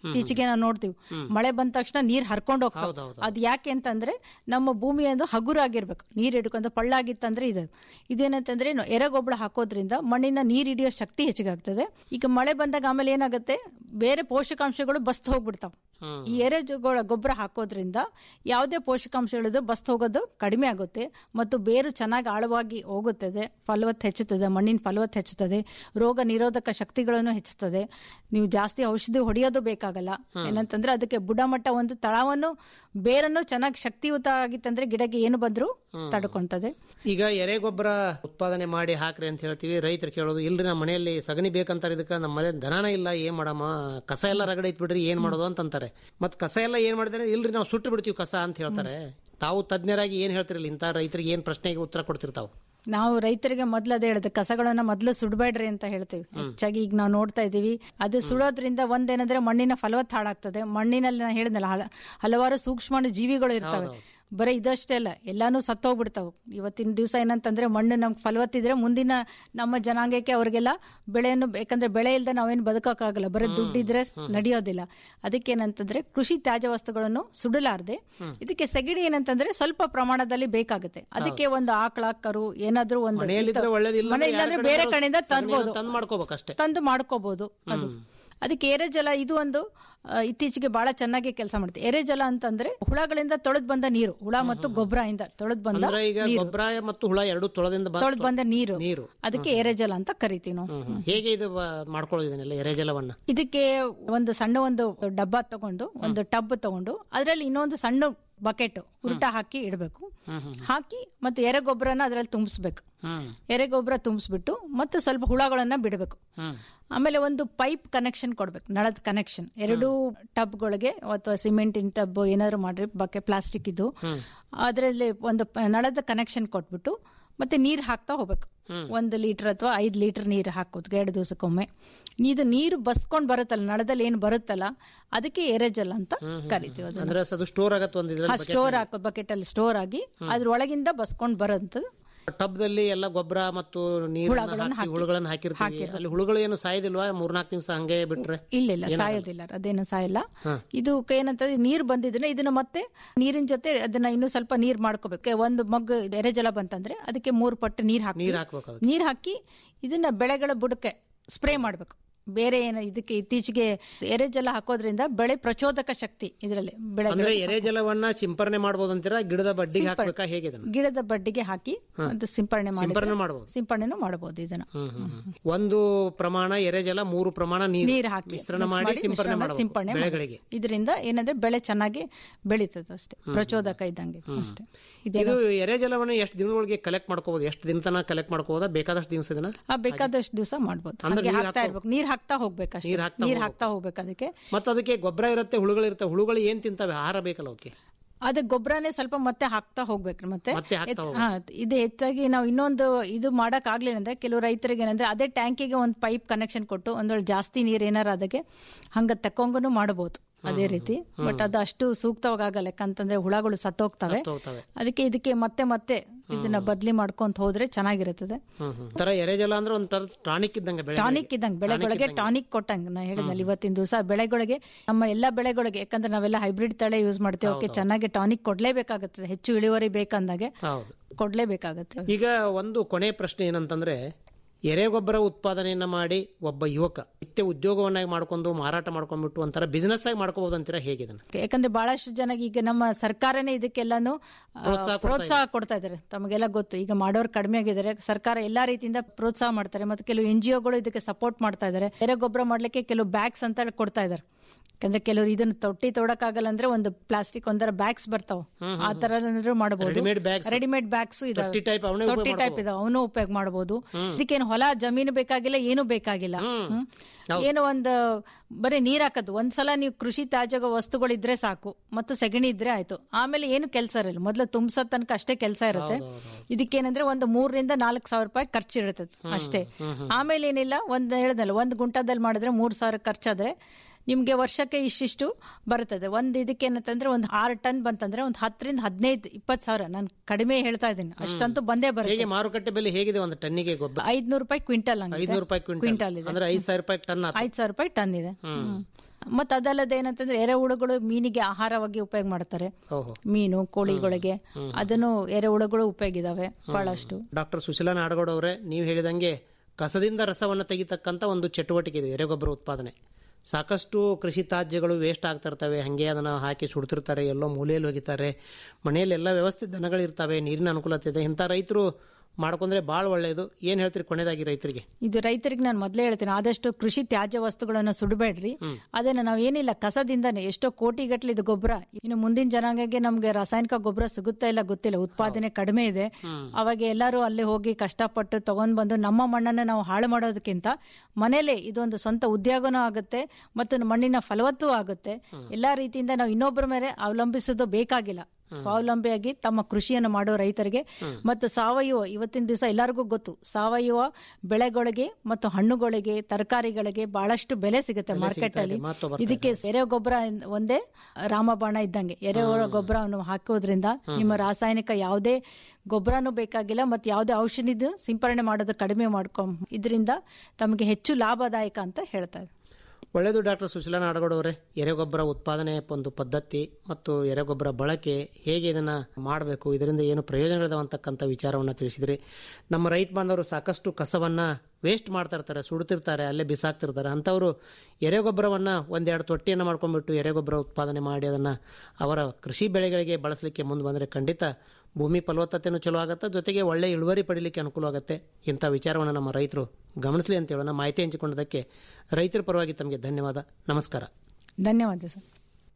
ಇತ್ತೀಚೆಗೆ ನಾವು ನೋಡ್ತೀವಿ ಮಳೆ ಬಂದ ತಕ್ಷಣ ನೀರ್ ಹರ್ಕೊಂಡು ಹೋಗ್ತಾವ ಅದ್ ಯಾಕೆ ಅಂತಂದ್ರೆ ನಮ್ಮ ಭೂಮಿ ಒಂದು ಹಗುರಾಗಿರ್ಬೇಕು ನೀರ್ ಹಿಡ್ಕೊಂಡು ಪಳ್ಳಾಗಿತ್ತಂದ್ರೆ ಇದು ಇದೇನಂತಂದ್ರೆ ಏನು ಎರೆಗೊಬ್ಬಳ ಹಾಕೋದ್ರಿಂದ ಮಣ್ಣಿನ ನೀರ್ ಹಿಡಿಯೋ ಶಕ್ತಿ ಹೆಚ್ಚಿಗಾಗ್ತದೆ ಈಗ ಮಳೆ ಬಂದಾಗ ಆಮೇಲೆ ಏನಾಗುತ್ತೆ ಬೇರೆ ಪೋಷಕಾಂಶಗಳು ಬಸ್ತ್ ಹೋಗ್ಬಿಡ್ತಾವ ಈ ಎರೆ ಜೊಗಳ ಗೊಬ್ಬರ ಹಾಕೋದ್ರಿಂದ ಯಾವುದೇ ಪೋಷಕಾಂಶಗಳದ್ದು ಬಸ್ತ್ ಹೋಗೋದು ಕಡಿಮೆ ಆಗುತ್ತೆ ಮತ್ತು ಬೇರು ಚೆನ್ನಾಗಿ ಆಳವಾಗಿ ಹೋಗುತ್ತದೆ ಫಲವತ್ತು ಹೆಚ್ಚುತ್ತದೆ ಮಣ್ಣಿನ ಫಲವತ್ತು ಹೆಚ್ಚುತ್ತದೆ ರೋಗ ನಿರೋಧಕ ಶಕ್ತಿಗಳನ್ನು ಹೆಚ್ಚುತ್ತದೆ ನೀವು ಜಾಸ್ತಿ ಔಷಧಿ ಹೊಡೆಯೋದು ಬೇಕಾಗಲ್ಲ ಏನಂತಂದ್ರೆ ಅದಕ್ಕೆ ಬುಡಮಟ್ಟ ಒಂದು ತಳವನ್ನು ಬೇರನ್ನು ಚೆನ್ನಾಗಿ ಶಕ್ತಿಯುತ ಆಗಿತ್ತಂದ್ರೆ ಗಿಡಕ್ಕೆ ಏನು ಬಂದರೂ ತಡ್ಕೊಂತದೆ ಈಗ ಎರೆಗೊಬ್ಬರ ಉತ್ಪಾದನೆ ಮಾಡಿ ಹಾಕ್ರಿ ಅಂತ ಹೇಳ್ತೀವಿ ರೈತರು ಕೇಳೋದು ಇಲ್ರಿ ನಮ್ಮ ಮನೆಯಲ್ಲಿ ಸಗಣಿ ಬೇಕಂತಾರೆ ಇದಕ್ಕೆ ನಮ್ಮ ಮನೆ ದನನ ಇಲ್ಲ ಏನ್ ಮಾಡಮ್ಮ ಕಸ ಎಲ್ಲ ರಗಡೆ ಬಿಡ್ರಿ ಏನ್ ಮಾಡೋದು ಅಂತಂತಾರೆ ಮತ್ ಕಸ ಎಲ್ಲ ಏನ್ ಮಾಡ್ತಾರೆ ಇಲ್ರಿ ನಾವು ಸುಟ್ಟು ಬಿಡ್ತೀವಿ ಕಸ ಅಂತ ಹೇಳ್ತಾರೆ ತಾವು ತಜ್ಞರಾಗಿ ಏನ್ ಹೇಳ್ತಿರಲ್ಲ ಇಂಥ ರೈತರಿಗೆ ಏನ್ ಪ್ರಶ್ನೆಗೆ ಉತ್ತರ ಕೊಡ್ತಿರ್ತಾವ ನಾವು ರೈತರಿಗೆ ಮೊದ್ಲು ಅದೇ ಹೇಳಿದೆ ಕಸಗಳನ್ನ ಮೊದ್ಲು ಸುಡಬೇಡ್ರಿ ಅಂತ ಹೇಳ್ತೀವಿ ಹೆಚ್ಚಾಗಿ ಈಗ ನಾವು ನೋಡ್ತಾ ಇದೀವಿ ಅದು ಸುಡೋದ್ರಿಂದ ಒಂದೇನಂದ್ರೆ ಮಣ್ಣಿನ ಫಲವತ್ತು ಹಾಳಾಗ್ತದೆ ಮಣ್ಣಿನಲ್ಲಿ ನಾನು ಹೇಳಿದ್ನಲ್ಲ ಹಲ- ಹಲವಾರು ಸೂಕ್ಷ್ಮಾಣು ಜೀವಿಗಳು ಇರ್ತವೆ ಬರೀ ಇದಷ್ಟೇ ಅಲ್ಲ ಎಲ್ಲಾನು ಸತ್ತೋಗ್ಬಿಡ್ತಾವೆ ಇವತ್ತಿನ ದಿವಸ ಏನಂತಂದ್ರೆ ಮಣ್ಣು ನಮ್ಗೆ ಫಲವತ್ತಿದ್ರೆ ಮುಂದಿನ ನಮ್ಮ ಜನಾಂಗಕ್ಕೆ ಅವ್ರಿಗೆಲ್ಲ ಬೆಳೆಯನ್ನು ಯಾಕಂದ್ರೆ ಬೆಳೆ ಇಲ್ಲದೆ ನಾವೇನು ಬದುಕೋಕ್ಕಾಗಲ್ಲ ಬರೀ ದುಡ್ಡಿದ್ರೆ ನಡೆಯೋದಿಲ್ಲ ಅದಕ್ಕೆ ಏನಂತಂದ್ರೆ ಕೃಷಿ ತ್ಯಾಜ್ಯ ವಸ್ತುಗಳನ್ನು ಸುಡಲಾರ್ದೆ ಇದಕ್ಕೆ ಸೆಗಣಿ ಏನಂತಂದ್ರೆ ಸ್ವಲ್ಪ ಪ್ರಮಾಣದಲ್ಲಿ ಬೇಕಾಗುತ್ತೆ ಅದಕ್ಕೆ ಒಂದು ಆಕಳ ಕರು ಏನಾದ್ರೂ ಒಂದು ಮನೆಯಲ್ಲಿದ್ರೆ ಒಳ್ಳೇದಿಲ್ಲ ಮನೆ ಇಲ್ಲಾಂದ್ರೆ ಬೇರೆ ಕಡೆಯಿಂದ ತರ್ಬೋದು ತಂದು ಮಾಡ್ಕೋಬೇಕಷ್ಟೇ ತಂದು ಮಾಡ್ಕೋಬಹುದು ಅದು ಅದಕ್ಕೆ ಎರೆಜಲ ಇದು ಒಂದು ಆ, ಇತ್ತೀಚೆಗೆ ಬಹಳ ಚೆನ್ನಾಗಿ ಕೆಲಸ ಮಾಡುತ್ತೆ ಎರೆಜಲ ಅಂತಂದ್ರೆ ಹುಳಗಳಿಂದ ತೊಳೆದ್ ಬಂದ ನೀರು ಹುಳ ಮತ್ತು ಗೊಬ್ಬರ ಇಂದ ತೊಳೆದ್ ಬಂದ ಅಂದ್ರೆ ಈಗ ಗೊಬ್ಬರ ಮತ್ತು ಹುಳ ಎರಡು ತೊಳೆದಿಂದ ಬ- ತೊಳೆದ್ ಬಂದ ನೀರು ನೀರು. ಅದಕ್ಕೆ ಎರೆಜಲ ಅಂತ ಕರಿತೀವಿ ನಾವು ಹ್ಮ್, ಹ್ಮ್. ಹೇಗೆ ಇದು ಬ- ಮಾಡ್ಕೊಳ್ಳೋದು ಇದನ್ನೆಲ್ಲ ಎರೆಜಲವನ್ನ ಇದಕ್ಕೆ ಒಂದು ಸಣ್ಣ ಒಂದು ಡಬ್ಬ ತಗೊಂಡು ಒಂದು ಟಬ್ ತಗೊಂಡು ಅದರಲ್ಲಿ ಇನ್ನೊಂದು ಸಣ್ಣ ಬಕೆಟ್ ಉಲ್ಟಾ ಹಾಕಿ ಇಡಬೇಕು ಹಾಕಿ ಮತ್ತೆ ಎರೆಗೊಬ್ಬರನ ಅದರಲ್ಲಿ ತುಂಬಿಸ್ಬೇಕು ಹ್ಮ್ ಎರೆಗೊಬ್ಬರ ತುಂಬಿಸ್ಬಿಟ್ಟು ಮತ್ತೆ ಸ್ವಲ್ಪ ಹುಳಗಳನ್ನ ಬಿಡಬೇಕು ಹ್ಮ್ ಆಮೇಲೆ ಒಂದು ಪೈಪ್ ಕನೆಕ್ಷನ್ ಕೊಡ್ಬೇಕು ನಳದ ಕನೆಕ್ಷನ್ ಎರಡು ಟಬ್ಗಳಿಗೆ ಅಥವಾ ಸಿಮೆಂಟಿನ ಟಬ್ ಏನಾದ್ರು ಮಾಡ್ರಿ ಬಕೆ ಪ್ಲಾಸ್ಟಿಕ್ ಇದು ಅದರಲ್ಲಿ ಒಂದು ಪ- ನಳದ ಕನೆಕ್ಷನ್ ಕೊಟ್ಬಿಟ್ಟು ಮತ್ತೆ ನೀರು ಹಾಕ್ತಾ ಹೋಗ್ಬೇಕು ಒಂದು ಲೀಟರ್ ಅಥವಾ ಐದು ಲೀಟರ್ ನೀರು ಹಾಕೋದು ಎರಡು ದಿವಸಕ್ಕೊಮ್ಮೆ ಇದು ನೀರು ಬಸ್ಕೊಂಡ್ ಬರುತ್ತಲ್ಲ ನಳದಲ್ಲಿ ಏನು ಬರುತ್ತಲ್ಲ ಅದಕ್ಕೆ ಎರೆಜಲ್ ಅಂತ ಕರಿತೀವಿ ಅದನ್ನ ಅಂದ್ರೆ ಅದು ಸ್ಟೋರ್ ಆಗತ್ತೆ ಒಂದ್ ಇದ್ರಲ್ಲಿ ಸ್ಟೋರ್ ಹಾಕೋ ಬಕೆಟ್ ಅಲ್ಲಿ ಸ್ಟೋರ್ ಆಗಿ ಅದ್ರೊಳಗಿಂದ ಬಸ್ಕೊಂಡ್ ಬರೋಂಥದ್ದು ಟಬ್ದಲ್ಲಿ ಎಲ್ಲ ಗೊಬ್ಬರ ಮತ್ತು ನೀರು ಹಾಕಿ ಹುಳುಗಳನ್ನ ಹಾಕಿರ್ತೀವಿ ಅಲ್ಲಿ ಹುಳುಗಳು ಏನು ಸಾಯೋದಿಲ್ವಾ ಮೂರ್ನಾಲ್ಕು ದಿವಸ ಹಂಗೆ ಬಿಟ್ರೆ ಇಲ್ಲ ಇಲ್ಲ ಸಾಯೋದಿಲ್ಲ ಅದೇನು ಸಾಯಲ್ಲ ಇದು ಏನಂತಂದ್ರೆ ನೀರು ಬಂದಿದ್ರೆ ಇದನ್ನ ಮತ್ತೆ ನೀರಿನ ಜೊತೆ ಅದನ್ನ ಇನ್ನೂ ಸ್ವಲ್ಪ ನೀರ್ ಮಾಡ್ಕೋಬೇಕು ಒಂದು ಮಗ್ ಎರೆಜಲ ಬಂತಂದ್ರೆ ಅದಕ್ಕೆ ಮೂರು ಪಟ್ಟು ನೀರ್ ಹಾಕಿ ನೀರ್ ಹಾಕ್ಬೇಕು ಅದಕ್ಕೆ ನೀರ್ ಹಾಕಿ ಇದನ್ನ ಬೆಳೆಗಳ ಬುಡಕ್ಕೆ ಸ್ಪ್ರೇ ಮಾಡ್ಬೇಕು ಬೇರೆ ಏನು ಇದಕ್ಕೆ ಇತ್ತೀಚೆಗೆ ಎರೆಜಲ ಹಾಕೋದ್ರಿಂದ ಬೆಳೆ ಪ್ರಚೋದಕ ಶಕ್ತಿ ಇದರಲ್ಲಿ ಬೆಳೆ ಅಂದ್ರೆ ಎರೆಜಲವನ್ನ ಸಿಂಪರಣೆ ಮಾಡ್ಬೋದು ಅಂತೀರಾ ಗಿಡದ ಬಡ್ಡಿಗೆ ಹಾಕ್ಬೇಕಾ ಹೇಗೆ ಇದನ್ನ ಗಿಡದ ಬಡ್ಡಿಗೆ ಹಾಕಿ ಅದು ಸಿಂಪರಣೆ ಮಾಡಿ ಸಿಂಪರಣೆ ಮಾಡ್ಬೋದು ಸಿಂಪರಣೆನೂ ಮಾಡಬಹುದು ಇದನ್ನ ಹ್ಮ್, ಹ್ಮ್, ಹ್ಮ್. ಒಂದು ಪ್ರಮಾಣ ಎರೆಜಲ ಮೂರು ಪ್ರಮಾಣ ನೀರು ನೀರ್ ಹಾಕಿ ಮಿಶ್ರಣ mix ಮಾಡಿ ಸಿಂಪರಣೆ ಮಿಶ್ರಣ ಮಾಡಬೇಕು ಸಿಂಪರಣೆ ಬೆಳೆಗಳಿಗೆ ಮಾಡಿ. ಇದರಿಂದ ಏನಂದ್ರೆ ಬೆಳೆ ಚೆನ್ನಾಗಿ ಬೆಳೀತದೆ ಅಷ್ಟೇ ಪ್ರಚೋದಕ ಇದ್ದಂಗೆ ಅಷ್ಟೇ ಇದೆ ಇದು ಎರೆಜಲವನ್ನು ಎಷ್ಟು ದಿನದೊಳಗೆ ಕಲೆಕ್ಟ್ ಮಾಡ್ಕೋಬಹುದು ಎಷ್ಟು ದಿನ ತನಕ ಕಲೆಕ್ಟ್ ಮಾಡ್ಕೋಬೋದಾ ಬೇಕಾದಷ್ಟು ದಿವಸ ದಿನ ಆ ಬೇಕಾದಷ್ಟು ದಿವಸ ಮಾಡ್ಬೋದು ಅಂದ್ರೆ ಹಾಗೆ ನೀರ್ ಹಾಕ್ತಾ ಹಾಕೋ- ಇರ್ಬೇಕು ನೀರ್ ಹಾಕ್ತಾ ಹೋಗ್ಬೇಕು ಅಷ್ಟೇ ನೀರ್ ಹಾಕ್ತಾ ನೀರ್ ಹಾಕ್ತಾ ಹೋಗ್ಬೇಕು ಅದಕ್ಕೆ ಮತ್ತೆ ಅದಕ್ಕೆ ಗೊಬ್ಬರ ಇರುತ್ತೆ ಹುಳುಗಳು ಇರುತ್ತೆ ಹುಳುಗಳು ಏನ್ ತಿಂತವೆ ಆಹಾರ ಬೇಕಲ್ಲ ಅವಕ್ಕೆ ಅದಕ್ಕೆ ಗೊಬ್ಬರನೇ ಸ್ವಲ್ಪ ಮತ್ತೆ ಹಾಕ್ತಾ ಹೋಗ್ಬೇಕ್ರಿ ಮತ್ತೆ ಮತ್ತೆ ಹಾಕ್ತಾ ಎತ್- ಹಾ, ಇದು ಹೆಚ್ಚಾಗಿ ನಾವು ಇನ್ನೊಂದು ಇದು ಮಾಡಕ್ ಆಗ್ಲಿಲ್ಲ ಅಂದ್ರೆ ಕೆಲವು ರೈತರಿಗೆ ಏನಂದ್ರೆ ಅದೇ ಟ್ಯಾಂಕಿಗೆ ಒಂದು ಪೈಪ್ ಕನೆಕ್ಷನ್ ಕೊಟ್ಟು ಒಂದೊಳ್ಳೆ ಜಾಸ್ತಿ ನೀರ್ ಏನಾರ ಅದಕ್ಕೆ ಹಂಗ ತಕ್ಕೊಂಗನು ಮಾಡಬಹುದು ಅದೇ ರೀತಿ ಬಟ್ ಅದು ಅಷ್ಟು ಸೂಕ್ತವಾಗಲ್ಲ ಯಾಕಂತಂದ್ರೆ ಹುಳಗಳು ಸತ್ತೋಗ್ತವೆ ಹೋಗ್ತವೆ ಅದಕ್ಕೆ ಇದಕ್ಕೆ ಮತ್ತೆ ಮತ್ತೆ ಇದನ್ನ ಬದ್ಲಿ ಮಾಡ್ಕೊಂತ ಹೋದ್ರೆ ಚೆನ್ನಾಗಿರುತ್ತದೆ ಹ್ಮ್ ಹ್ಮ್. ತರ ಎರೆಜಲ ಅಂದ್ರೆ ಒಂಥರ ಟಾನಿಕ್ ಇದ್ದಂಗೆ ಬೆಳೆ ಟಾನಿಕ್ ಇದ್ದಂಗೆ ಬೆಳೆಗಳಿಗೆ ಟಾನಿಕ್ ಕೊಟ್ಟಂಗೆ ನಾ ಹೇಳಿದ್ನಲ್ಲ ಇವತ್ತಿನ ದಿವಸ ಬೆಳೆಗಳಿಗೆ ನಮ್ಮ ಎಲ್ಲಾ ಬೆಳೆಗಳಿಗೆ ಯಾಕಂದ್ರೆ ನಾವೆಲ್ಲ ಹೈಬ್ರಿಡ್ ತಳೆ ಯೂಸ್ ಮಾಡ್ತೇವೆ ಅವಕ್ಕೆ ಚೆನ್ನಾಗಿ ಟಾನಿಕ್ ಕೊಡ್ಲೇಬೇಕಾಗುತ್ತದೆ ಹೆಚ್ಚು ಇಳುವರಿ ಬೇಕಂದಾಗೆ ಹೌದು ಕೊಡ್ಲೇಬೇಕಾಗತ್ತೆ ಈಗ ಒಂದು ಕೊನೆ ಪ್ರಶ್ನೆ ಏನಂತಂದ್ರೆ ಎರೆಗೊಬ್ಬರ ಉತ್ಪಾದನೆಯನ್ನ ಮಾಡಿ ಒಬ್ಬ ಯುವಕ ನಿತ್ಯ ಉದ್ಯೋಗವನ್ನಾಗಿ ಮಾಡ್ಕೊಂಡು ಮಾರಾಟ ಮಾಡ್ಕೊಂಡ್ಬಿಟ್ಟು ಒಂಥರ ಬಿಸ್ನೆಸ್ ಆಗಿ ಮಾಡ್ಕೋಬಹುದು ಅಂತೀರಾ ಹೇಗೆ ಇದನ್ನ ಯಾಕಂದ್ರೆ ಬಹಳಷ್ಟು ಜನ ಈಗ ನಮ್ಮ ಸರ್ಕಾರನೇ ಇದಕ್ಕೆಲ್ಲಾನು ಆ, ಪ್ರೋತ್ಸಾಹ ಕೊಡ್ತಾ ಪ್ರೋತ್ಸಾಹ ಕೊಡ್ತಾ ಇದ್ದಾರೆ ತಮಗೆಲ್ಲ ಗೊತ್ತು ಈಗ ಮಾಡೋರು ಕಡಿಮೆ ಆಗಿದ್ದಾರೆ ಸರ್ಕಾರ ಎಲ್ಲಾ ರೀತಿಯಿಂದ ಪ್ರೋತ್ಸಾಹ ಮಾಡ್ತಾರೆ ಮತ್ತೆ ಕೆಲವು ಎನ್ ಜಿ ಒಗಳು ಇದಕ್ಕೆ ಸಪೋರ್ಟ್ ಮಾಡ್ತಾ ಇದ್ದಾರೆ ಎರೆ ಗೊಬ್ಬರ ಮಾಡ್ಲಿಕ್ಕೆ ಕೆಲವು ಬ್ಯಾಗ್ಸ್ ಅಂತ ಹೇಳಿ ಕೊಡ್ತಾ ಇದ್ದಾರೆ ಯಾಕಂದ್ರೆ ಕೆಲವರು ಇದನ್ನ ತೊಟ್ಟಿ ತೊಡಕಾಗಲ್ಲ ಅಂದ್ರೆ ಒಂದು ಪ್ಲಾಸ್ಟಿಕ್ ಒಂದರ ಬ್ಯಾಗ್ಸ್ ಬರ್ತಾವ ಆ ತರ ಮಾಡಬಹುದು Readymade bags. ರೆಡಿಮೇಡ್ ಬ್ಯಾಗ್ಸ್ ತೊಟ್ಟಿ type ಅವನೇ ಉಪಯೋಗ ತೊಟ್ಟಿ ಟೈಪ್ ಇದಾವೆ ಅವನು ಉಪಯೋಗ ಮಾಡಬಹುದು ಇದಕ್ಕೇನು ಹೊಲ ಜಮೀನು ಬೇಕಾಗಿಲ್ಲ ಏನು ಬೇಕಾಗಿಲ್ಲ ಹ್ಮ್. ಏನು ಒಂದು ಬರೀ ನೀರ್ ಹಾಕೋದು ಒಂದ್ಸಲ ನೀವು ಕೃಷಿ ತ್ಯಾಜ್ಯ ವಸ್ತುಗಳಿದ್ರೆ ಸಾಕು ಮತ್ತು ಸೆಗಣಿ ಇದ್ರೆ ಆಯ್ತು ಆಮೇಲೆ ಏನು ಕೆಲಸ ಇರಲ್ಲ ಮೊದಲು ತುಂಬಿಸೋ ತನಕ ಅಷ್ಟೇ ಕೆಲಸ ಇರುತ್ತೆ ಇದಕ್ಕೇನಂದ್ರೆ ಒಂದು ಮೂರರಿಂದ ನಾಲ್ಕು ಸಾವಿರ ರೂಪಾಯಿ ಖರ್ಚು ಇರ್ತದೆ ಅಷ್ಟೇ ಆಮೇಲೆ ಏನಿಲ್ಲ ಒಂದ್ ಹೇಳ್ದಲ್ಲ ಒಂದ್ ಗುಂಟದಲ್ಲಿ ಮಾಡಿದ್ರೆ ಮೂರ್ ಸಾವಿರ ಖರ್ಚಾದ್ರೆ ನಿಮ್ಗೆ ವರ್ಷಕ್ಕೆ ಇಷ್ಟಿಷ್ಟು ಬರುತ್ತದೆ ಒಂದ್ ಇದಕ್ಕೆ ಏನಂತಂದ್ರೆ ಒಂದು ಆರು ಟನ್ ಬಂತಂದ್ರೆ ಒಂದು ಹತ್ತರಿಂದ ಹದಿನೈದು ಇಪ್ಪತ್ತು ಸಾವಿರ ನಾನು ಕಡಿಮೆ ಹೇಳ್ತಾ ಇದ್ದೀನಿ ಅಷ್ಟಂತೂ ಬಂದೇ ಬರುತ್ತೆ ಹೇಗೆ ಮಾರುಕಟ್ಟೆ ಬೆಲೆ ಹೇಗಿದೆ ಒಂದು ಟನ್ನಿಗೆ ಗೊಬ್ಬರ ಐದ್ನೂರು ರೂಪಾಯಿ ಕ್ವಿಂಟಲ್ ಹಂಗಿದೆ ಐದ್ನೂರು ರೂಪಾಯಿ ಕ್ವಿಂಟಲ್ ಕ್ವಿಂಟಲ್ ಇದೆ ಅಂದ್ರೆ ಐದ್ ಸಾವಿರ ರೂಪಾಯಿ ಟನ್ ಆತು. ಐದ್ ಸಾವಿರ ರೂಪಾಯಿ ಟನ್ ಇದೆ ಹ್ಮ್. ಮತ್ತು ಅದಲ್ಲದೆ ಏನಂತಂದ್ರೆ ಎರೆಹುಳುಗಳು ಮೀನಿಗೆ ಆಹಾರವಾಗಿ ಉಪಯೋಗ ಮಾಡ್ತಾರೆ ಮೀನು ಕೋಳಿಗಳಿಗೆ ಅದನ್ನು ಎರೆಹುಳುಗಳು ಉಪಯೋಗ ಇದಾವೆ ಬಹಳಷ್ಟು ಡಾಕ್ಟರ್ ಸುಶೀಲಾ ನಾಡಗೌಡ ಅವರೇ ನೀವು ಹೇಳಿದಂಗೆ ಕಸದಿಂದ ರಸವನ್ನು ತೆಗಿತಕ್ಕಂಥ ಒಂದು ಚಟುವಟಿಕೆ ಇದು ಎರೆಗೊಬ್ಬರ ಉತ್ಪಾದನೆ ಸಾಕಷ್ಟು ಕೃಷಿ ತ್ಯಾಜ್ಯಗಳು ವೇಸ್ಟ್ ಆಗ್ತಿರ್ತವೆ ಹಾಗೆ ಅದನ್ನು ಹಾಕಿ ಸುಡ್ತಿರ್ತಾರೆ ಎಲ್ಲೋ ಮೂಲೆಯಲ್ಲಿ ಹೋಗಿತಾರೆ ಮನೆಯಲ್ಲಿ ಎಲ್ಲ ವ್ಯವಸ್ಥೆ ದನಗಳಿರ್ತವೆ ನೀರಿನ ಅನುಕೂಲತೆ ಇದೆ ಇಂಥ ರೈತರು ಮಾಡ್ಕೊಂಡ್ರೆ ಭಾಳ ಒಳ್ಳೆಯದು ಏನು ಹೇಳ್ತೀರಿ ಕೊನೆಯದಾಗಿ ರೈತರಿಗೆ ಇದು ರೈತರಿಗೆ ನಾನು ಮೊದಲೇ ಹೇಳ್ತೀನಿ ಆದಷ್ಟು ಕೃಷಿ ತ್ಯಾಜ್ಯ ವಸ್ತುಗಳನ್ನು ಸುಡಬೇಡ್ರಿ ಅದನ್ನ ನಾವ್ ಏನಿಲ್ಲ ಕಸದಿಂದಾನೆ ಎಷ್ಟೋ ಕೋಟಿಗಟ್ಟಲೆ ಇದು ಗೊಬ್ಬರ ಇನ್ನು ಮುಂದಿನ ಜನಾಂಗಕ್ಕೆ ನಮ್ಗೆ ರಾಸಾಯನಿಕ ಗೊಬ್ಬರ ಸಿಗುತ್ತಾ ಇಲ್ಲ ಗೊತ್ತಿಲ್ಲ ಉತ್ಪಾದನೆ ಕಡಿಮೆ ಇದೆ ಅವಾಗ ಎಲ್ಲರೂ ಅಲ್ಲಿ ಹೋಗಿ ಕಷ್ಟಪಟ್ಟು ತಗೊಂಡ್ ಬಂದು ನಮ್ಮ ಮಣ್ಣನ್ನು ನಾವು ಹಾಳು ಮಾಡೋದಕ್ಕಿಂತ ಮನೇಲೆ ಇದೊಂದು ಸ್ವಂತ ಉದ್ಯೋಗನೂ ಆಗುತ್ತೆ ಮತ್ತು ಮಣ್ಣಿನ ಫಲವತ್ತೂ ಆಗುತ್ತೆ ಎಲ್ಲಾ ರೀತಿಯಿಂದ ನಾವು ಇನ್ನೊಬ್ಬರ ಮೇಲೆ ಅವಲಂಬಿಸೋದು ಬೇಕಾಗಿಲ್ಲ ಸ್ವಾವಲಂಬಿಯಾಗಿ ತಮ್ಮ ಕೃಷಿಯನ್ನು ಮಾಡೋ ರೈತರಿಗೆ ಮತ್ತು ಸಾವಯವ ಇವತ್ತಿನ ದಿವಸ ಎಲ್ಲರಿಗೂ ಗೊತ್ತು ಸಾವಯವ ಬೆಳೆಗಳಿಗೆ ಮತ್ತು ಹಣ್ಣುಗಳಿಗೆ ತರಕಾರಿಗಳಿಗೆ ಬಹಳಷ್ಟು ಬೆಲೆ ಸಿಗುತ್ತೆ ಮಾರ್ಕೆಟ್ ಅಲ್ಲಿ ಇದಕ್ಕೆ ಎರೆ ಗೊಬ್ಬರ ಒಂದೇ ರಾಮಬಾಣ ಇದ್ದಂಗೆ ಎರೆಹುಳ ಗೊಬ್ಬರವನ್ನು ಹಾಕೋದ್ರಿಂದ ನಿಮ್ಮ ರಾಸಾಯನಿಕ ಯಾವುದೇ ಗೊಬ್ಬರನೂ ಬೇಕಾಗಿಲ್ಲ ಮತ್ತು ಯಾವುದೇ ಔಷಧಿದು ಸಿಂಪರಣೆ ಮಾಡೋದು ಕಡಿಮೆ ಮಾಡ್ಕೊ ಇದರಿಂದ ತಮಗೆ ಹೆಚ್ಚು ಲಾಭದಾಯಕ ಅಂತ ಹೇಳ್ತಾರೆ ಒಳ್ಳೆಯದು ಡಾಕ್ಟರ್ ಸುಶೀಲಾ ನಾಡಗೌಡ ಅವರೇ ಎರೆಗೊಬ್ಬರ ಉತ್ಪಾದನೆ ಒಂದು ಪದ್ಧತಿ ಮತ್ತು ಎರೆಗೊಬ್ಬರ ಬಳಕೆ ಹೇಗೆ ಇದನ್ನು ಮಾಡಬೇಕು ಇದರಿಂದ ಏನು ಪ್ರಯೋಜನಗಳಿದಾವೆ ಅಂತಕ್ಕಂಥ ವಿಚಾರವನ್ನು ತಿಳಿಸಿದ್ರಿ ನಮ್ಮ ರೈತ ಬಾಂಧವರು ಸಾಕಷ್ಟು ಕಸವನ್ನು ವೇಸ್ಟ್ ಮಾಡ್ತಾ ಇರ್ತಾರೆ ಸುಡ್ತಿರ್ತಾರೆ ಅಲ್ಲೇ ಬಿಸಾಕ್ತಿರ್ತಾರೆ ಅಂಥವರು ಎರೆಗೊಬ್ಬರವನ್ನು ಒಂದೆರಡು ತೊಟ್ಟಿಯನ್ನು ಮಾಡ್ಕೊಂಡ್ಬಿಟ್ಟು ಎರೆಗೊಬ್ಬರ ಉತ್ಪಾದನೆ ಮಾಡಿ ಅದನ್ನು ಅವರ ಕೃಷಿ ಬೆಳೆಗಳಿಗೆ ಬಳಸಲಿಕ್ಕೆ ಮುಂದೆ ಬಂದರೆ ಖಂಡಿತ ಭೂಮಿ ಫಲವತ್ತತೆನೂ ಚಲೋ ಆಗುತ್ತೆ ಜೊತೆಗೆ ಒಳ್ಳೆ ಇಳುವರಿ ಪಡೀಲಿಕ್ಕೆ ಅನುಕೂಲ ಆಗುತ್ತೆ ಇಂಥ ವಿಚಾರವನ್ನು ನಮ್ಮ ರೈತರು ಗಮನಿಸಲಿ ಅಂತ ಹೇಳೋಣ ಮಾಹಿತಿ ಹಂಚಿಕೊಂಡದಕ್ಕೆ ರೈತರ ಪರವಾಗಿ ತಮಗೆ ಧನ್ಯವಾದ ನಮಸ್ಕಾರ ಧನ್ಯವಾದ ಸರ್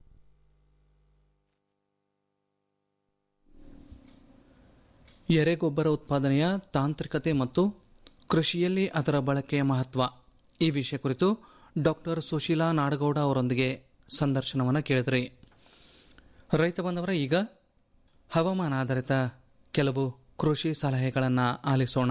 ಎರೆಗೊಬ್ಬರ ಉತ್ಪಾದನೆಯ ತಾಂತ್ರಿಕತೆ ಮತ್ತು ಕೃಷಿಯಲ್ಲಿ ಅದರ ಬಳಕೆಯ ಮಹತ್ವ ಈ ವಿಷಯ ಕುರಿತು ಡಾಕ್ಟರ್ ಸುಶೀಲಾ ನಾಡಗೌಡ ಅವರೊಂದಿಗೆ ಸಂದರ್ಶನವನ್ನು ಕೇಳಿದ್ರಿ ರೈತ ಬಂದವರ ಈಗ ಹವಾಮಾನ ಆಧಾರಿತ ಕೆಲವು ಕೃಷಿ ಸಲಹೆಗಳನ್ನು ಆಲಿಸೋಣ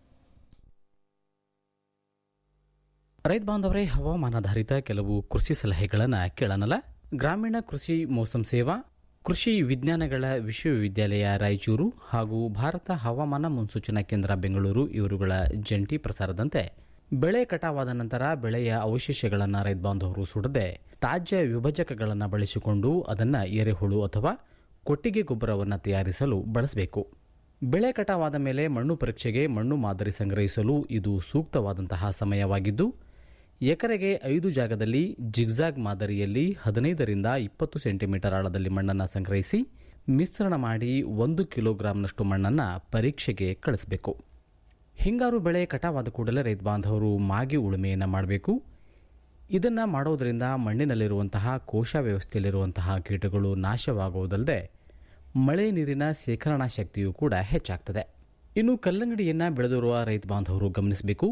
ರೈತ ಬಾಂಧವರೇ ಹವಾಮಾನಾಧಾರಿತ ಕೆಲವು ಕೃಷಿ ಸಲಹೆಗಳನ್ನು ಕೇಳೋಣಲ್ಲ ಗ್ರಾಮೀಣ ಕೃಷಿ ಮೋಸಂ ಸೇವಾ ಕೃಷಿ ವಿಜ್ಞಾನಗಳ ವಿಶ್ವವಿದ್ಯಾಲಯ ರಾಯಚೂರು ಹಾಗೂ ಭಾರತ ಹವಾಮಾನ ಮುನ್ಸೂಚನಾ ಕೇಂದ್ರ ಬೆಂಗಳೂರು ಇವರುಗಳ ಜಂಟಿ ಪ್ರಸಾರದಂತೆ ಬೆಳೆ ಕಟಾವಾದ ನಂತರ ಬೆಳೆಯ ಅವಶೇಷಗಳನ್ನು ರೈತ ಬಾಂಧವರು ಸುಡದೆ ತಾಜ್ಯ ವಿಭಜಕಗಳನ್ನು ಬಳಸಿಕೊಂಡು ಅದನ್ನು ಎರೆಹುಳು ಅಥವಾ ಕೊಟ್ಟಿಗೆ ಗೊಬ್ಬರವನ್ನು ತಯಾರಿಸಲು ಬಳಸಬೇಕು ಬೆಳೆ ಕಟಾವಾದ ಮೇಲೆ ಮಣ್ಣು ಪರೀಕ್ಷೆಗೆ ಮಣ್ಣು ಮಾದರಿ ಸಂಗ್ರಹಿಸಲು ಇದು ಸೂಕ್ತವಾದಂತಹ ಸಮಯವಾಗಿದ್ದು ಎಕರೆಗೆ ಐದು ಜಾಗದಲ್ಲಿ ಜಿಗ್ಜಾಗ್ ಮಾದರಿಯಲ್ಲಿ ಹದಿನೈದರಿಂದ ಇಪ್ಪತ್ತು ಸೆಂಟಿಮೀಟರ್ ಆಳದಲ್ಲಿ ಮಣ್ಣನ್ನು ಸಂಗ್ರಹಿಸಿ ಮಿಶ್ರಣ ಮಾಡಿ ಒಂದು ಕಿಲೋಗ್ರಾಂನಷ್ಟು ಮಣ್ಣನ್ನು ಪರೀಕ್ಷೆಗೆ ಕಳಿಸಬೇಕು ಹಿಂಗಾರು ಬೆಳೆ ಕಟಾವಾದ ಕೂಡಲೇ ರೈತ ಬಾಂಧವರು ಮಾಗಿ ಉಳುಮೆಯನ್ನು ಮಾಡಬೇಕು ಇದನ್ನು ಮಾಡೋದರಿಂದ ಮಣ್ಣಿನಲ್ಲಿರುವಂತಹ ಕೋಶ ವ್ಯವಸ್ಥೆಯಲ್ಲಿರುವಂತಹ ಕೀಟಗಳು ನಾಶವಾಗುವುದಲ್ಲದೆ ಮಳೆ ನೀರಿನ ಶೇಖರಣಾ ಶಕ್ತಿಯೂ ಕೂಡ ಹೆಚ್ಚಾಗ್ತದೆ ಇನ್ನು ಕಲ್ಲಂಗಡಿಯನ್ನು ಬೆಳೆದಿರುವ ರೈತ ಬಾಂಧವರು ಗಮನಿಸಬೇಕು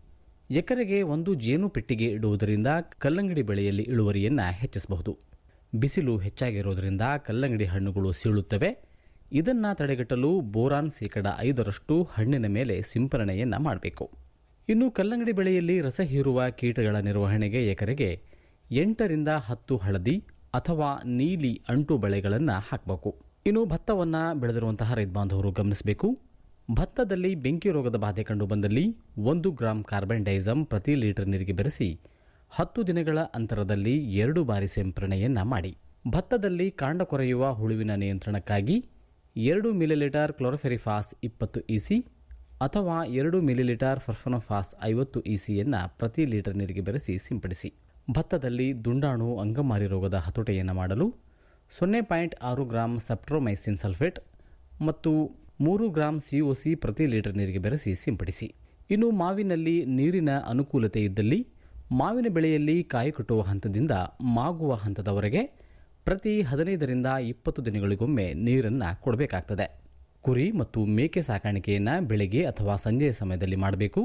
ಎಕರೆಗೆ ಒಂದು ಜೇನು ಪೆಟ್ಟಿಗೆ ಇಡುವುದರಿಂದ ಕಲ್ಲಂಗಡಿ ಬೆಳೆಯಲ್ಲಿ ಇಳುವರಿಯನ್ನು ಹೆಚ್ಚಿಸಬಹುದು ಬಿಸಿಲು ಹೆಚ್ಚಾಗಿರೋದರಿಂದ ಕಲ್ಲಂಗಡಿ ಹಣ್ಣುಗಳು ಸೀಳುತ್ತವೆ ಇದನ್ನು ತಡೆಗಟ್ಟಲು ಬೋರಾನ್ ಶೇಕಡ ಐದರಷ್ಟು ಹಣ್ಣಿನ ಮೇಲೆ ಸಿಂಪರಣೆಯನ್ನು ಮಾಡಬೇಕು ಇನ್ನು ಕಲ್ಲಂಗಡಿ ಬೆಳೆಯಲ್ಲಿ ರಸ ಹೀರುವ ಕೀಟಗಳ ನಿರ್ವಹಣೆಗೆ ಎಕರೆಗೆ ಎಂಟರಿಂದ ಹತ್ತು ಹಳದಿ ಅಥವಾ ನೀಲಿ ಅಂಟು ಬೆಳೆಗಳನ್ನು ಹಾಕಬೇಕು ಇನ್ನು ಭತ್ತವನ್ನು ಬೆಳೆದಿರುವಂತಹ ರೈತ ಬಾಂಧವರು ಗಮನಿಸಬೇಕು ಭತ್ತದಲ್ಲಿ ಬೆಂಕಿ ರೋಗದ ಬಾಧೆ ಕಂಡು ಬಂದಲ್ಲಿ ಒಂದು ಗ್ರಾಂ ಕಾರ್ಬನ್ ಡೈಸಮ್ ಪ್ರತಿ ಲೀಟರ್ ನೀರಿಗೆ ಬೆರೆಸಿ ಹತ್ತು ದಿನಗಳ ಅಂತರದಲ್ಲಿ ಎರಡು ಬಾರಿ ಸಿಂಪರಣೆಯನ್ನ ಮಾಡಿ ಭತ್ತದಲ್ಲಿ ಕಾಂಡ ಕೊರೆಯುವ ಹುಳುವಿನ ನಿಯಂತ್ರಣಕ್ಕಾಗಿ ಎರಡು ಮಿಲಿಲೀಟರ್ ಕ್ಲೋರೋಫೆರಿಫಾಸ್ ಇಪ್ಪತ್ತು ಇಸಿ ಅಥವಾ ಎರಡು ಮಿಲಿಲೀಟರ್ ಫರ್ಫನೋಫಾಸ್ ಐವತ್ತು ಇಸಿಯನ್ನು ಪ್ರತಿ ಲೀಟರ್ ನೀರಿಗೆ ಬೆರೆಸಿ ಸಿಂಪಡಿಸಿ ಭತ್ತದಲ್ಲಿ ದುಂಡಾಣು ಅಂಗಮಾರಿ ರೋಗದ ಹತೋಟೆಯನ್ನು ಮಾಡಲು ಸೊನ್ನೆ ಪಾಯಿಂಟ್ ಆರು ಗ್ರಾಂ ಸೆಪ್ಟ್ರೋಮೈಸಿನ್ ಸಲ್ಫೇಟ್ ಮತ್ತು ಮೂರು ಗ್ರಾಂ ಸಿಒಸಿ ಪ್ರತಿ ಲೀಟರ್ ನೀರಿಗೆ ಬೆರೆಸಿ ಸಿಂಪಡಿಸಿ ಇನ್ನು ಮಾವಿನಲ್ಲಿ ನೀರಿನ ಅನುಕೂಲತೆ ಇದ್ದಲ್ಲಿ ಮಾವಿನ ಬೆಳೆಯಲ್ಲಿ ಕಾಯಿ ಕಟ್ಟುವ ಹಂತದಿಂದ ಮಾಗುವ ಹಂತದವರೆಗೆ ಪ್ರತಿ ಹದಿನೈದರಿಂದ ಇಪ್ಪತ್ತು ದಿನಗಳಿಗೊಮ್ಮೆ ನೀರನ್ನು ಕೊಡಬೇಕಾಗ್ತದೆ ಕುರಿ ಮತ್ತು ಮೇಕೆ ಸಾಕಾಣಿಕೆಯನ್ನು ಬೆಳಗ್ಗೆ ಅಥವಾ ಸಂಜೆಯ ಸಮಯದಲ್ಲಿ ಮಾಡಬೇಕು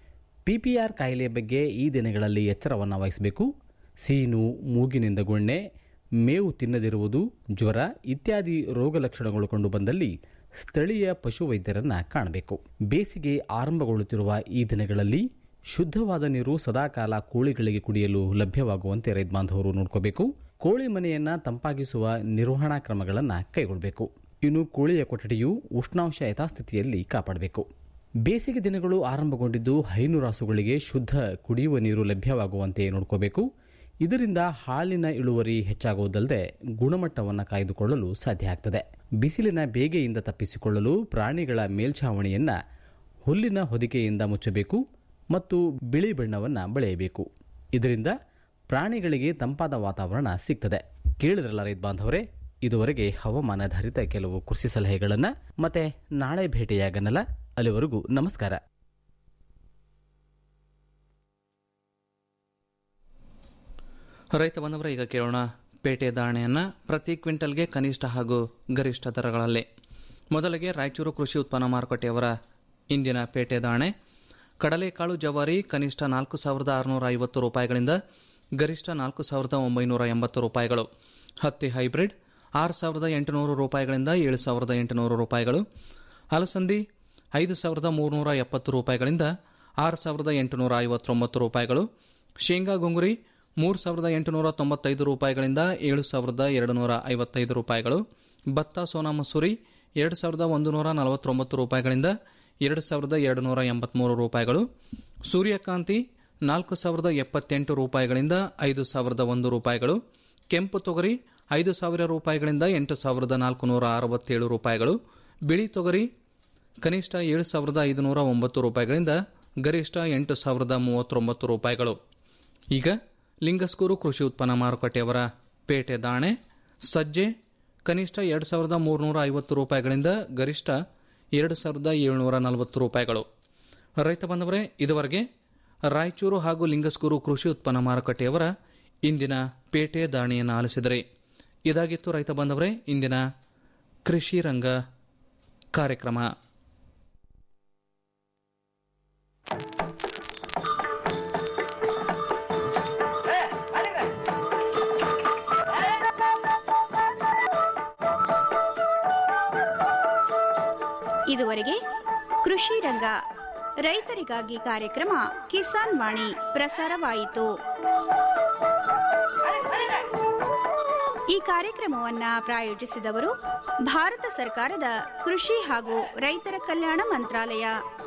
ಪಿಪಿಆರ್ ಕಾಯಿಲೆಯ ಬಗ್ಗೆ ಈ ದಿನಗಳಲ್ಲಿ ಎಚ್ಚರವನ್ನು ವಹಿಸಬೇಕು ಸೀನು ಮೂಗಿನಿಂದ ಗೊಣ್ಣೆ ಮೇವು ತಿನ್ನದಿರುವುದು ಜ್ವರ ಇತ್ಯಾದಿ ರೋಗ ಲಕ್ಷಣಗಳು ಕಂಡುಬಂದಲ್ಲಿ ಸ್ಥಳೀಯ ಪಶುವೈದ್ಯರನ್ನ ಕಾಣಬೇಕು ಬೇಸಿಗೆ ಆರಂಭಗೊಳ್ಳುತ್ತಿರುವ ಈ ದಿನಗಳಲ್ಲಿ ಶುದ್ಧವಾದ ನೀರು ಸದಾಕಾಲ ಕೋಳಿಗಳಿಗೆ ಕುಡಿಯಲು ಲಭ್ಯವಾಗುವಂತೆ ರೈತ ಬಾಂಧವರು ನೋಡ್ಕೋಬೇಕು ಕೋಳಿ ಮನೆಯನ್ನ ತಂಪಾಗಿಸುವ ನಿರ್ವಹಣಾ ಕ್ರಮಗಳನ್ನು ಕೈಗೊಳ್ಳಬೇಕು ಇನ್ನು ಕೋಳಿಯ ಕೊಠಡಿಯು ಉಷ್ಣಾಂಶ ಯಥಾಸ್ಥಿತಿಯಲ್ಲಿ ಕಾಪಾಡಬೇಕು ಬೇಸಿಗೆ ದಿನಗಳು ಆರಂಭಗೊಂಡಿದ್ದು ಹೈನುರಾಸುಗಳಿಗೆ ಶುದ್ಧ ಕುಡಿಯುವ ನೀರು ಲಭ್ಯವಾಗುವಂತೆ ನೋಡ್ಕೋಬೇಕು ಇದರಿಂದ ಹಾಲಿನ ಇಳುವರಿ ಹೆಚ್ಚಾಗುವುದಲ್ಲದೆ ಗುಣಮಟ್ಟವನ್ನು ಕಾಯ್ದುಕೊಳ್ಳಲು ಸಾಧ್ಯ ಆಗ್ತದೆ ಬಿಸಿಲಿನ ಬೇಗೆಯಿಂದ ತಪ್ಪಿಸಿಕೊಳ್ಳಲು ಪ್ರಾಣಿಗಳ ಮೇಲ್ಛಾವಣಿಯನ್ನು ಹುಲ್ಲಿನ ಹೊದಿಕೆಯಿಂದ ಮುಚ್ಚಬೇಕು ಮತ್ತು ಬಿಳಿ ಬಣ್ಣವನ್ನು ಬೆಳೆಯಬೇಕು ಇದರಿಂದ ಪ್ರಾಣಿಗಳಿಗೆ ತಂಪಾದ ವಾತಾವರಣ ಸಿಗ್ತದೆ ಕೇಳಿದ್ರಲ್ಲ ರೈತ ಬಾಂಧವರೇ ಇದುವರೆಗೆ ಹವಾಮಾನಾಧಾರಿತ ಕೆಲವು ಕೃಷಿ ಸಲಹೆಗಳನ್ನು ಮತ್ತೆ ನಾಳೆ ಭೇಟಿಯಾಗನಲ್ಲ ಅಲ್ಲಿವರೆಗೂ ನಮಸ್ಕಾರ ರೈತ ಬಂದವರ ಈಗ ಕೇಳೋಣ ಪೇಟೆ ದಾಣೆಯನ್ನು ಪ್ರತಿ ಕ್ವಿಂಟಲ್ಗೆ ಕನಿಷ್ಠ ಹಾಗೂ ಗರಿಷ್ಠ ದರಗಳಲ್ಲಿ ಮೊದಲಿಗೆ ರಾಯಚೂರು ಕೃಷಿ ಉತ್ಪನ್ನ ಮಾರುಕಟ್ಟೆಯವರ ಇಂದಿನ ಪೇಟೆ ದಾಣೆ ಕಡಲೆಕಾಳು ಜವಾರಿ ಕನಿಷ್ಠ ನಾಲ್ಕು ಸಾವಿರದ ಆರುನೂರ ಐವತ್ತು ರೂಪಾಯಿಗಳಿಂದ ಗರಿಷ್ಠ ನಾಲ್ಕು ಸಾವಿರದ ಒಂಬೈನೂರ ಎಂಬತ್ತು ರೂಪಾಯಿಗಳು ಹತ್ತಿ ಹೈಬ್ರಿಡ್ ಆರು ಸಾವಿರದ ಎಂಟುನೂರು ರೂಪಾಯಿಗಳಿಂದ ಏಳು ಸಾವಿರದ ಎಂಟುನೂರು ರೂಪಾಯಿಗಳು ಅಲಸಂದಿ ಐದು ಸಾವಿರದ ಮೂರುನೂರ ಎಪ್ಪತ್ತು ರೂಪಾಯಿಗಳಿಂದ ಆರು ಸಾವಿರದ ಎಂಟುನೂರ ಐವತ್ತೊಂಬತ್ತು ರೂಪಾಯಿಗಳು ಶೇಂಗಾ ಗುಂಗುರಿ ಮೂರು ಸಾವಿರದ ಎಂಟುನೂರ ತೊಂಬತ್ತೈದು ರೂಪಾಯಿಗಳಿಂದ ಏಳು ಸಾವಿರದ ಎರಡು ನೂರ ಐವತ್ತೈದು ರೂಪಾಯಿಗಳು ಭತ್ತ ಸೋನಾ ಮಸೂರಿ ಎರಡು ಸಾವಿರದ ಒಂದು ನೂರ ನಲವತ್ತೊಂಬತ್ತು ರೂಪಾಯಿಗಳಿಂದ ಎರಡು ಸಾವಿರದ ಎರಡು ನೂರ ಎಂಬತ್ತ್ಮೂರು ರೂಪಾಯಿಗಳು ಸೂರ್ಯಕಾಂತಿ ನಾಲ್ಕು ಸಾವಿರದ ಎಪ್ಪತ್ತೆಂಟು ರೂಪಾಯಿಗಳಿಂದ ಐದು ಸಾವಿರದ ಒಂದು ರೂಪಾಯಿಗಳು ಕೆಂಪು ತೊಗರಿ ಐದು ಸಾವಿರ ರೂಪಾಯಿಗಳಿಂದ ಎಂಟು ಸಾವಿರದ ನಾಲ್ಕು ನೂರ ಅರವತ್ತೇಳು ರೂಪಾಯಿಗಳು ಬಿಳಿ ತೊಗರಿ ಕನಿಷ್ಠ ಏಳು ಸಾವಿರದ ಐದುನೂರ ಒಂಬತ್ತು ರೂಪಾಯಿಗಳಿಂದ ಗರಿಷ್ಠ ಎಂಟು ಸಾವಿರದ ಮೂವತ್ತೊಂಬತ್ತು ರೂಪಾಯಿಗಳು ಈಗ ಲಿಂಗಸ್ಕೂರು ಕೃಷಿ ಉತ್ಪನ್ನ ಮಾರುಕಟ್ಟೆಯವರ ಪೇಟೆ ದಾಣೆ ಸಜ್ಜೆ ಕನಿಷ್ಠ ಎರಡು ಸಾವಿರದ ಮೂರುನೂರ ಐವತ್ತು ರೂಪಾಯಿಗಳಿಂದ ಗರಿಷ್ಠ ಎರಡು ಸಾವಿರದ ಏಳುನೂರ ನಲವತ್ತು ರೂಪಾಯಿಗಳು ರೈತ ಬಂದವರೇ ಇದುವರೆಗೆ ರಾಯಚೂರು ಹಾಗೂ ಲಿಂಗಸ್ಕೂರು ಕೃಷಿ ಉತ್ಪನ್ನ ಮಾರುಕಟ್ಟೆಯವರ ಇಂದಿನ ಪೇಟೆ ದಾಣಿಯನ್ನು ಆಲಿಸಿದರೆ ಇದಾಗಿತ್ತು ರೈತ ಬಂದವರೇ ಇಂದಿನ ಕೃಷಿ ರಂಗ ಕಾರ್ಯಕ್ರಮ ಇದುವರೆಗೆ ಕೃಷಿ ರಂಗ ರೈತರಿಗಾಗಿ ಕಾರ್ಯಕ್ರಮ ಕಿಸಾನ್ ವಾಣಿ ಪ್ರಸಾರವಾಯಿತು ಈ ಕಾರ್ಯಕ್ರಮವನ್ನ ಪ್ರಾಯೋಜಿಸಿದವರು ಭಾರತ ಸರ್ಕಾರದ ಕೃಷಿ ಹಾಗೂ ರೈತರ ಕಲ್ಯಾಣ ಮಂತ್ರಾಲಯ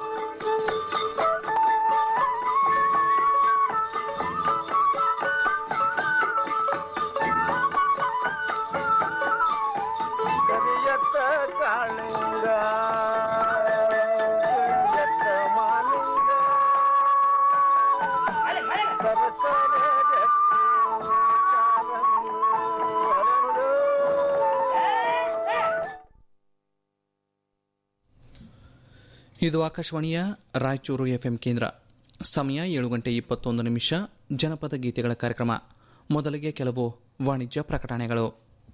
ಕರಿಯತ್ತ ಕಾಳಿಂಗ ಕರಿಯತ್ತ ಮಾಲಿಂಗ ಸರಸರ ಜಟ್ಟಿ ಕಾಲಂದು ಹರಳು. ಇದು ಆಕಾಶವಾಣಿಯ ರಾಯಚೂರು ಎಫ್ಎಂ ಕೇಂದ್ರ ಸಮಯ ಏಳು ಗಂಟೆ ಇಪ್ಪತ್ತೊಂದು ನಿಮಿಷ ಜನಪದ ಗೀತೆಗಳ ಕಾರ್ಯಕ್ರಮ ಮೊದಲಿಗೆ ಕೆಲವು ವಾಣಿಜ್ಯ ಪ್ರಕಟಣೆಗಳು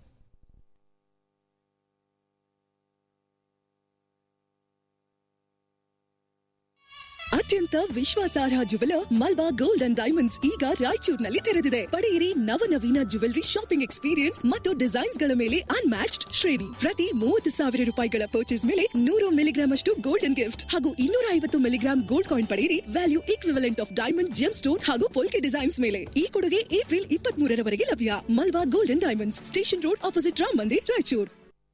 ಅತ್ಯಂತ ವಿಶ್ವಾಸಾರ್ಹ jeweller Malabar gold and diamonds ಈಗ ರಾಯಚೂರಿನಲ್ಲಿ ತೆರೆದಿದೆ ಪಡೆಯಿರಿ ನವನವೀನ ಜುವೆಲರಿ ಶಾಪಿಂಗ್ ಎಕ್ಸ್ಪೀರಿಯನ್ಸ್ ಮತ್ತು ಡಿಸೈನ್ಸ್ ಗಳ ಮೇಲೆ ಅನ್ಮ್ಯಾಚ್ಡ್ ಶ್ರೇಣಿ ಪ್ರತಿ ಮೂವತ್ತು ಸಾವಿರ ರೂಪಾಯಿಗಳ ಪರ್ಚೇಸ್ ಮೇಲೆ ನೂರು ಮಿಲಿಗ್ರಾಮ್ ಅಷ್ಟು ಗೋಲ್ಡನ್ ಗಿಫ್ಟ್ ಹಾಗೂ ಇನ್ನೂರ ಐವತ್ತು ಮಿಲಿಗ್ರಾಮ್ ಗೋಲ್ಡ್ ಕಾಯಿನ್ ಪಡೆಯಿರಿ value equivalent of diamond gemstone ಹಾಗೂ ಪೋಲ್ಕೆ ಡಿಸೈನ್ಸ್ ಮೇಲೆ ಈ ಕೊಡುಗೆ ಏಪ್ರಿಲ್ ಇಪ್ಪತ್ತ್ ಮೂರರವರೆಗೆ ಲಭ್ಯ Malabar golden diamonds station road opposite Ram Mandir Raichur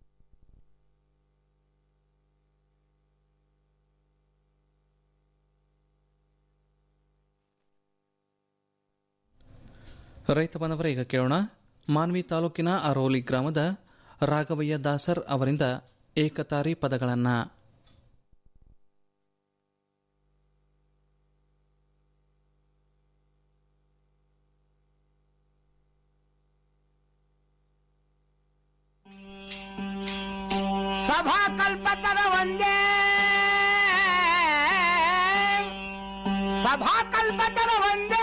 ರೈತ ಬಾಂಧವರ ಈಗ ಕೇಳೋಣ ಮಾನ್ವಿ ತಾಲೂಕಿನ ಅರೋಲಿ ಗ್ರಾಮದ ರಾಘವಯ್ಯ ದಾಸರ್ ಅವರಿಂದ ಏಕತಾರಿ ಪದಗಳನ್ನು ಸಭಾ ಕಲ್ಪತರ ಒಂದೇ ಸಭಾ ಕಲ್ಪತರ ಒಂದೇ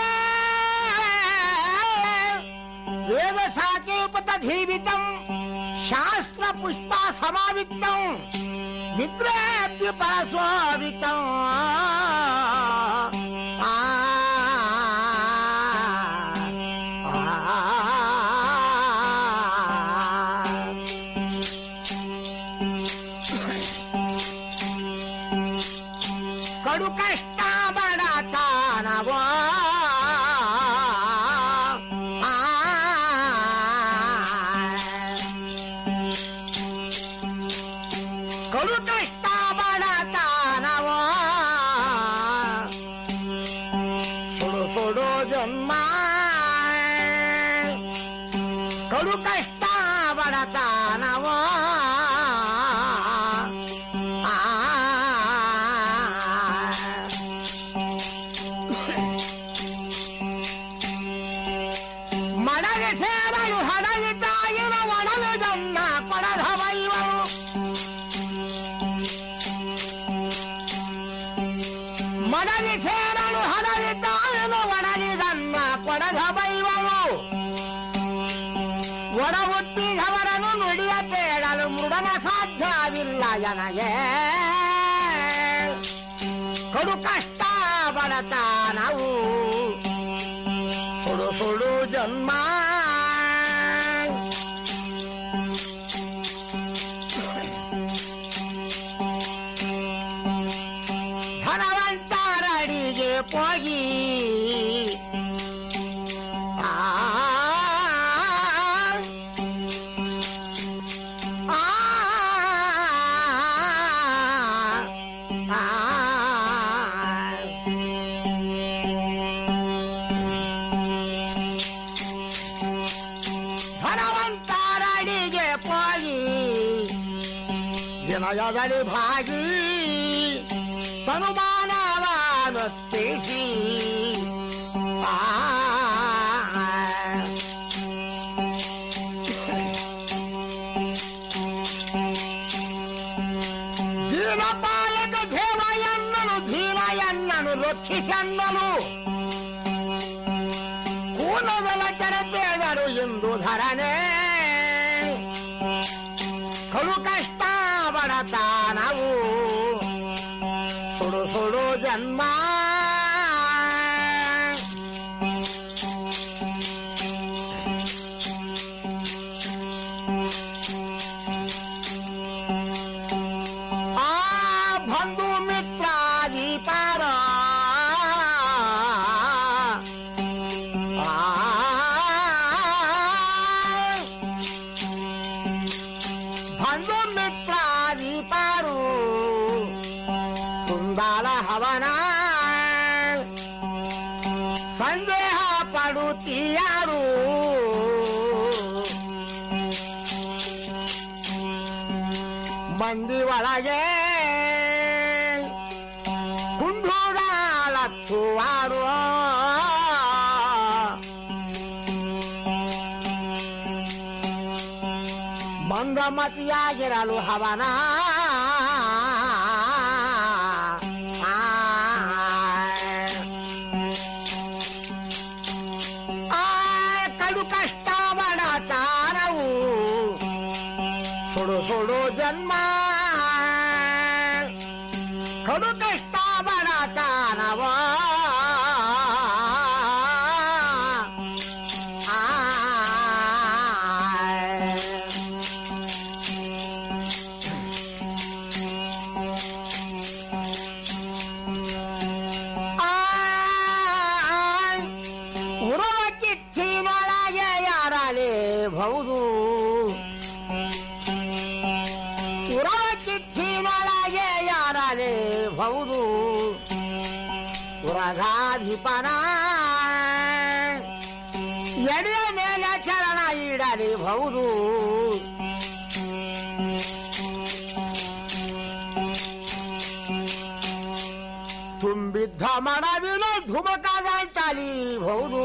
ವೇದ ಸಾಕೇಪತ ಧೀವಿತಂ ಶಾಸ್ತ್ರ ಪುಷ್ಪ ಸಮಾವಿತ್ತಂ ವಿಗ್ರಹಾಬ್ಧಿ ಪರಸ್ವಾವಿತಂ ಆ ಆ ಕಡು ಕಷ್ಟ ಬಡತನವ ಆ. ಕಡು ಕಷ್ಟ ಬಡತನವ ಸುಡು ಸುಡು ಜನ್ಮ ಬಡತನವೋ ಆ ಮಡಲಿ ಸೇರಲು ಹಡಲಿ ತಾಯಿನ ಒಡಲು ಜನ್ನ ಕೊಡದ ವೈವರು ಮಡಲಿ ಸೇರಲು ಹಡಲಿ ತಾಯಿನ ಒಡಲಿ ಜನ್ನ ಕೊಡದ ವೈವರು ಒಡ ಹುಟ್ಟಿದವರನ್ನು ನುಡಿಯ ಕೇಳಲು ಮೃಡನ ಸಾಧ್ಯವಿಲ್ಲ ನನಗೆ ಕಡು ಕಷ್ಟ ಬಡತನವು ಸುಡು ಸುಡು ಜನ್ಮ ಧನವಂತರಡಿಗೆ ಹೋಗಿ ಆ ಆ ಧನವಂತರಡಿಗೆ ಹೋಗಿ ವಿನಯದಲ್ಲಿ ಭಾಗಿ ತನುಮಾನವನ್ನೊತ್ತಿಸಿ ಆ ದೀನಪಾಲಕ ದೇವಯನ್ನನು ಧೀನಯನ್ನನು ರಕ್ಷಿಸನ್ನನು ಕೂನವೆಲ ಕೆರೆತೇವರು ಎಂದು ಧರನೆ ಕಡು ಕಷ್ಟ ಬಡತನವು ಸುಡು ಸುಡು ಜನ್ಮ ಆ ಬಂಧು ಮಿತ್ರಾದಿ ಪಾರ ಆ ಬಂಧು ಮಿತ್ರಾದಿ ಪಾರು ಕುಂದಾಲ ಹವನ ಸಂದೇಹ ಪಡುತ್ತೀಯಾರು ಮಂದಿ ಒಳಗೆ ಕುಂದೂರಾಳತ್ತುವಾರು ಮಂದಮತಿಯಾಗಿರಲು ಹವನ ಆ ಕಡು ಕಷ್ಟ ಬಡತನವು ಸುಡು ಸುಡು ಜನ್ಮ ಕಡು ಕಷ್ಟ ಬಡತನವ ಉರುವ ಕಿಚ್ಚಿನೊಳಗೆ ಯಾರಲೇ ಬಹುದು ಉರವ ಕಿಚ್ಚಿನೊಳಗೆ ಯಾರಲೇ ಬಹುದು ಉರಗಾಧಿಪನ ಎಡೆಯ ಮೇಲೆ ಚರಣ ಇಡಲಿಬಹುದು ತುಂಬಿದ್ದ ಮಡವಿನ ಧುಮಕದಂಟಲಿಬಹುದು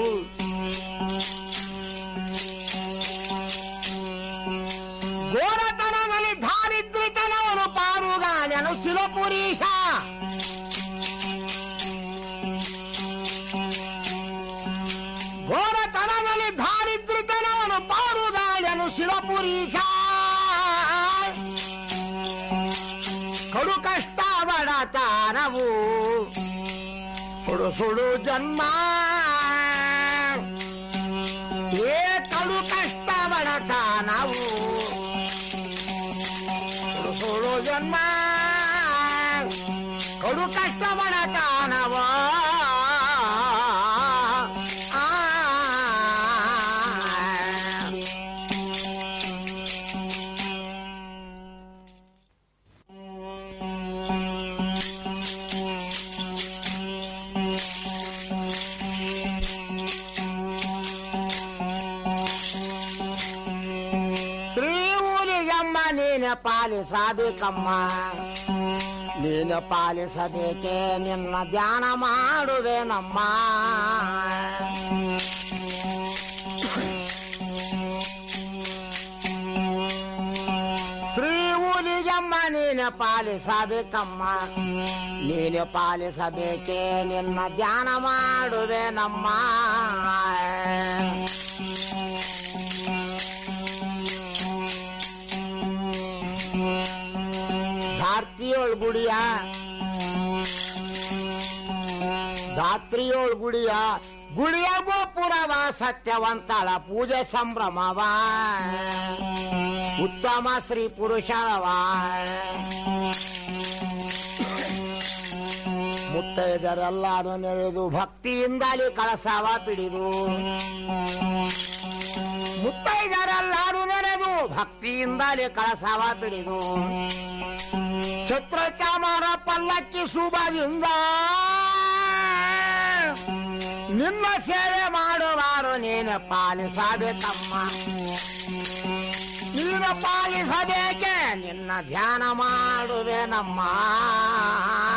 ಘೋರತನದಲ್ಲಿ ದಾರಿದ್ರಿತನವನು ಪಾರುಗಾನೆನು ಶಿಲಪುರೀಶ ಘೋರತನದಲ್ಲಿ ದಾರಿದ್ರಿತನವನು ಪಾರುಗಾನೆನು ಶಿಲಪುರೀಶ ಕಡು ಕಷ್ಟ ಬಡತನವು ಸುಡು ಸುಡು ಜನ್ಮ ಏ ಕಡು ಕಷ್ಟ ಬಡತನವು ಸುಡು ಸುಡು ಜನ್ಮ ಕಡು ಕಷ್ಟ ಬಡತನವ ಆ ನೀನು ಪಾಲಿಸಬೇಕಮ್ಮ ನೀನು ಪಾಲಿಸಬೇಕೆ ನಿನ್ನ ಧ್ಯಾನ ಮಾಡುವೆನಮ್ಮ ಶ್ರೀ ಊರಿಗಮ್ಮ ನೀನು ಪಾಲಿಸಬೇಕಮ್ಮ ನೀನು ಪಾಲಿಸಬೇಕೆ ನಿನ್ನ ಧ್ಯಾನ ಮಾಡುವೆನಮ್ಮ ಧಾರ್ತಿಯೋಳ್ ಗುಡಿಯ ಧಾತ್ರಿಯೋಳ್ ಗುಡಿಯ ಗುಡಿಯ ಗೋಪುರವ ಸತ್ಯವಂತಳ ಪೂಜೆ ಸಂಭ್ರಮವ ಉತ್ತಮ ಶ್ರೀ ಪುರುಷರವ ಮುತ್ತೈದರೆಲ್ಲರೂ ನೆರೆದು ಭಕ್ತಿಯಿಂದಲೇ ಕಳಸವ ಪಿಡಿದು ಮುತ್ತೈದರೆಲ್ಲರೂ ನೆರೆದು ಭಕ್ತಿಯಿಂದಲೇ ಕಳಸವ ಪಿಡಿದು ಛತ್ರ ಚಾಮರ ಪಲ್ಲಕ್ಕಿ ಶುಭದಿಂದ ನಿನ್ನ ಸೇವೆ ಮಾಡುವಾರು ನೀನು ಪಾಲಿಸಬೇಕಮ್ಮ ನೀನು ಪಾಲಿಸಬೇಕೆ ನಿನ್ನ ಧ್ಯಾನ ಮಾಡುವೆ ನಮ್ಮ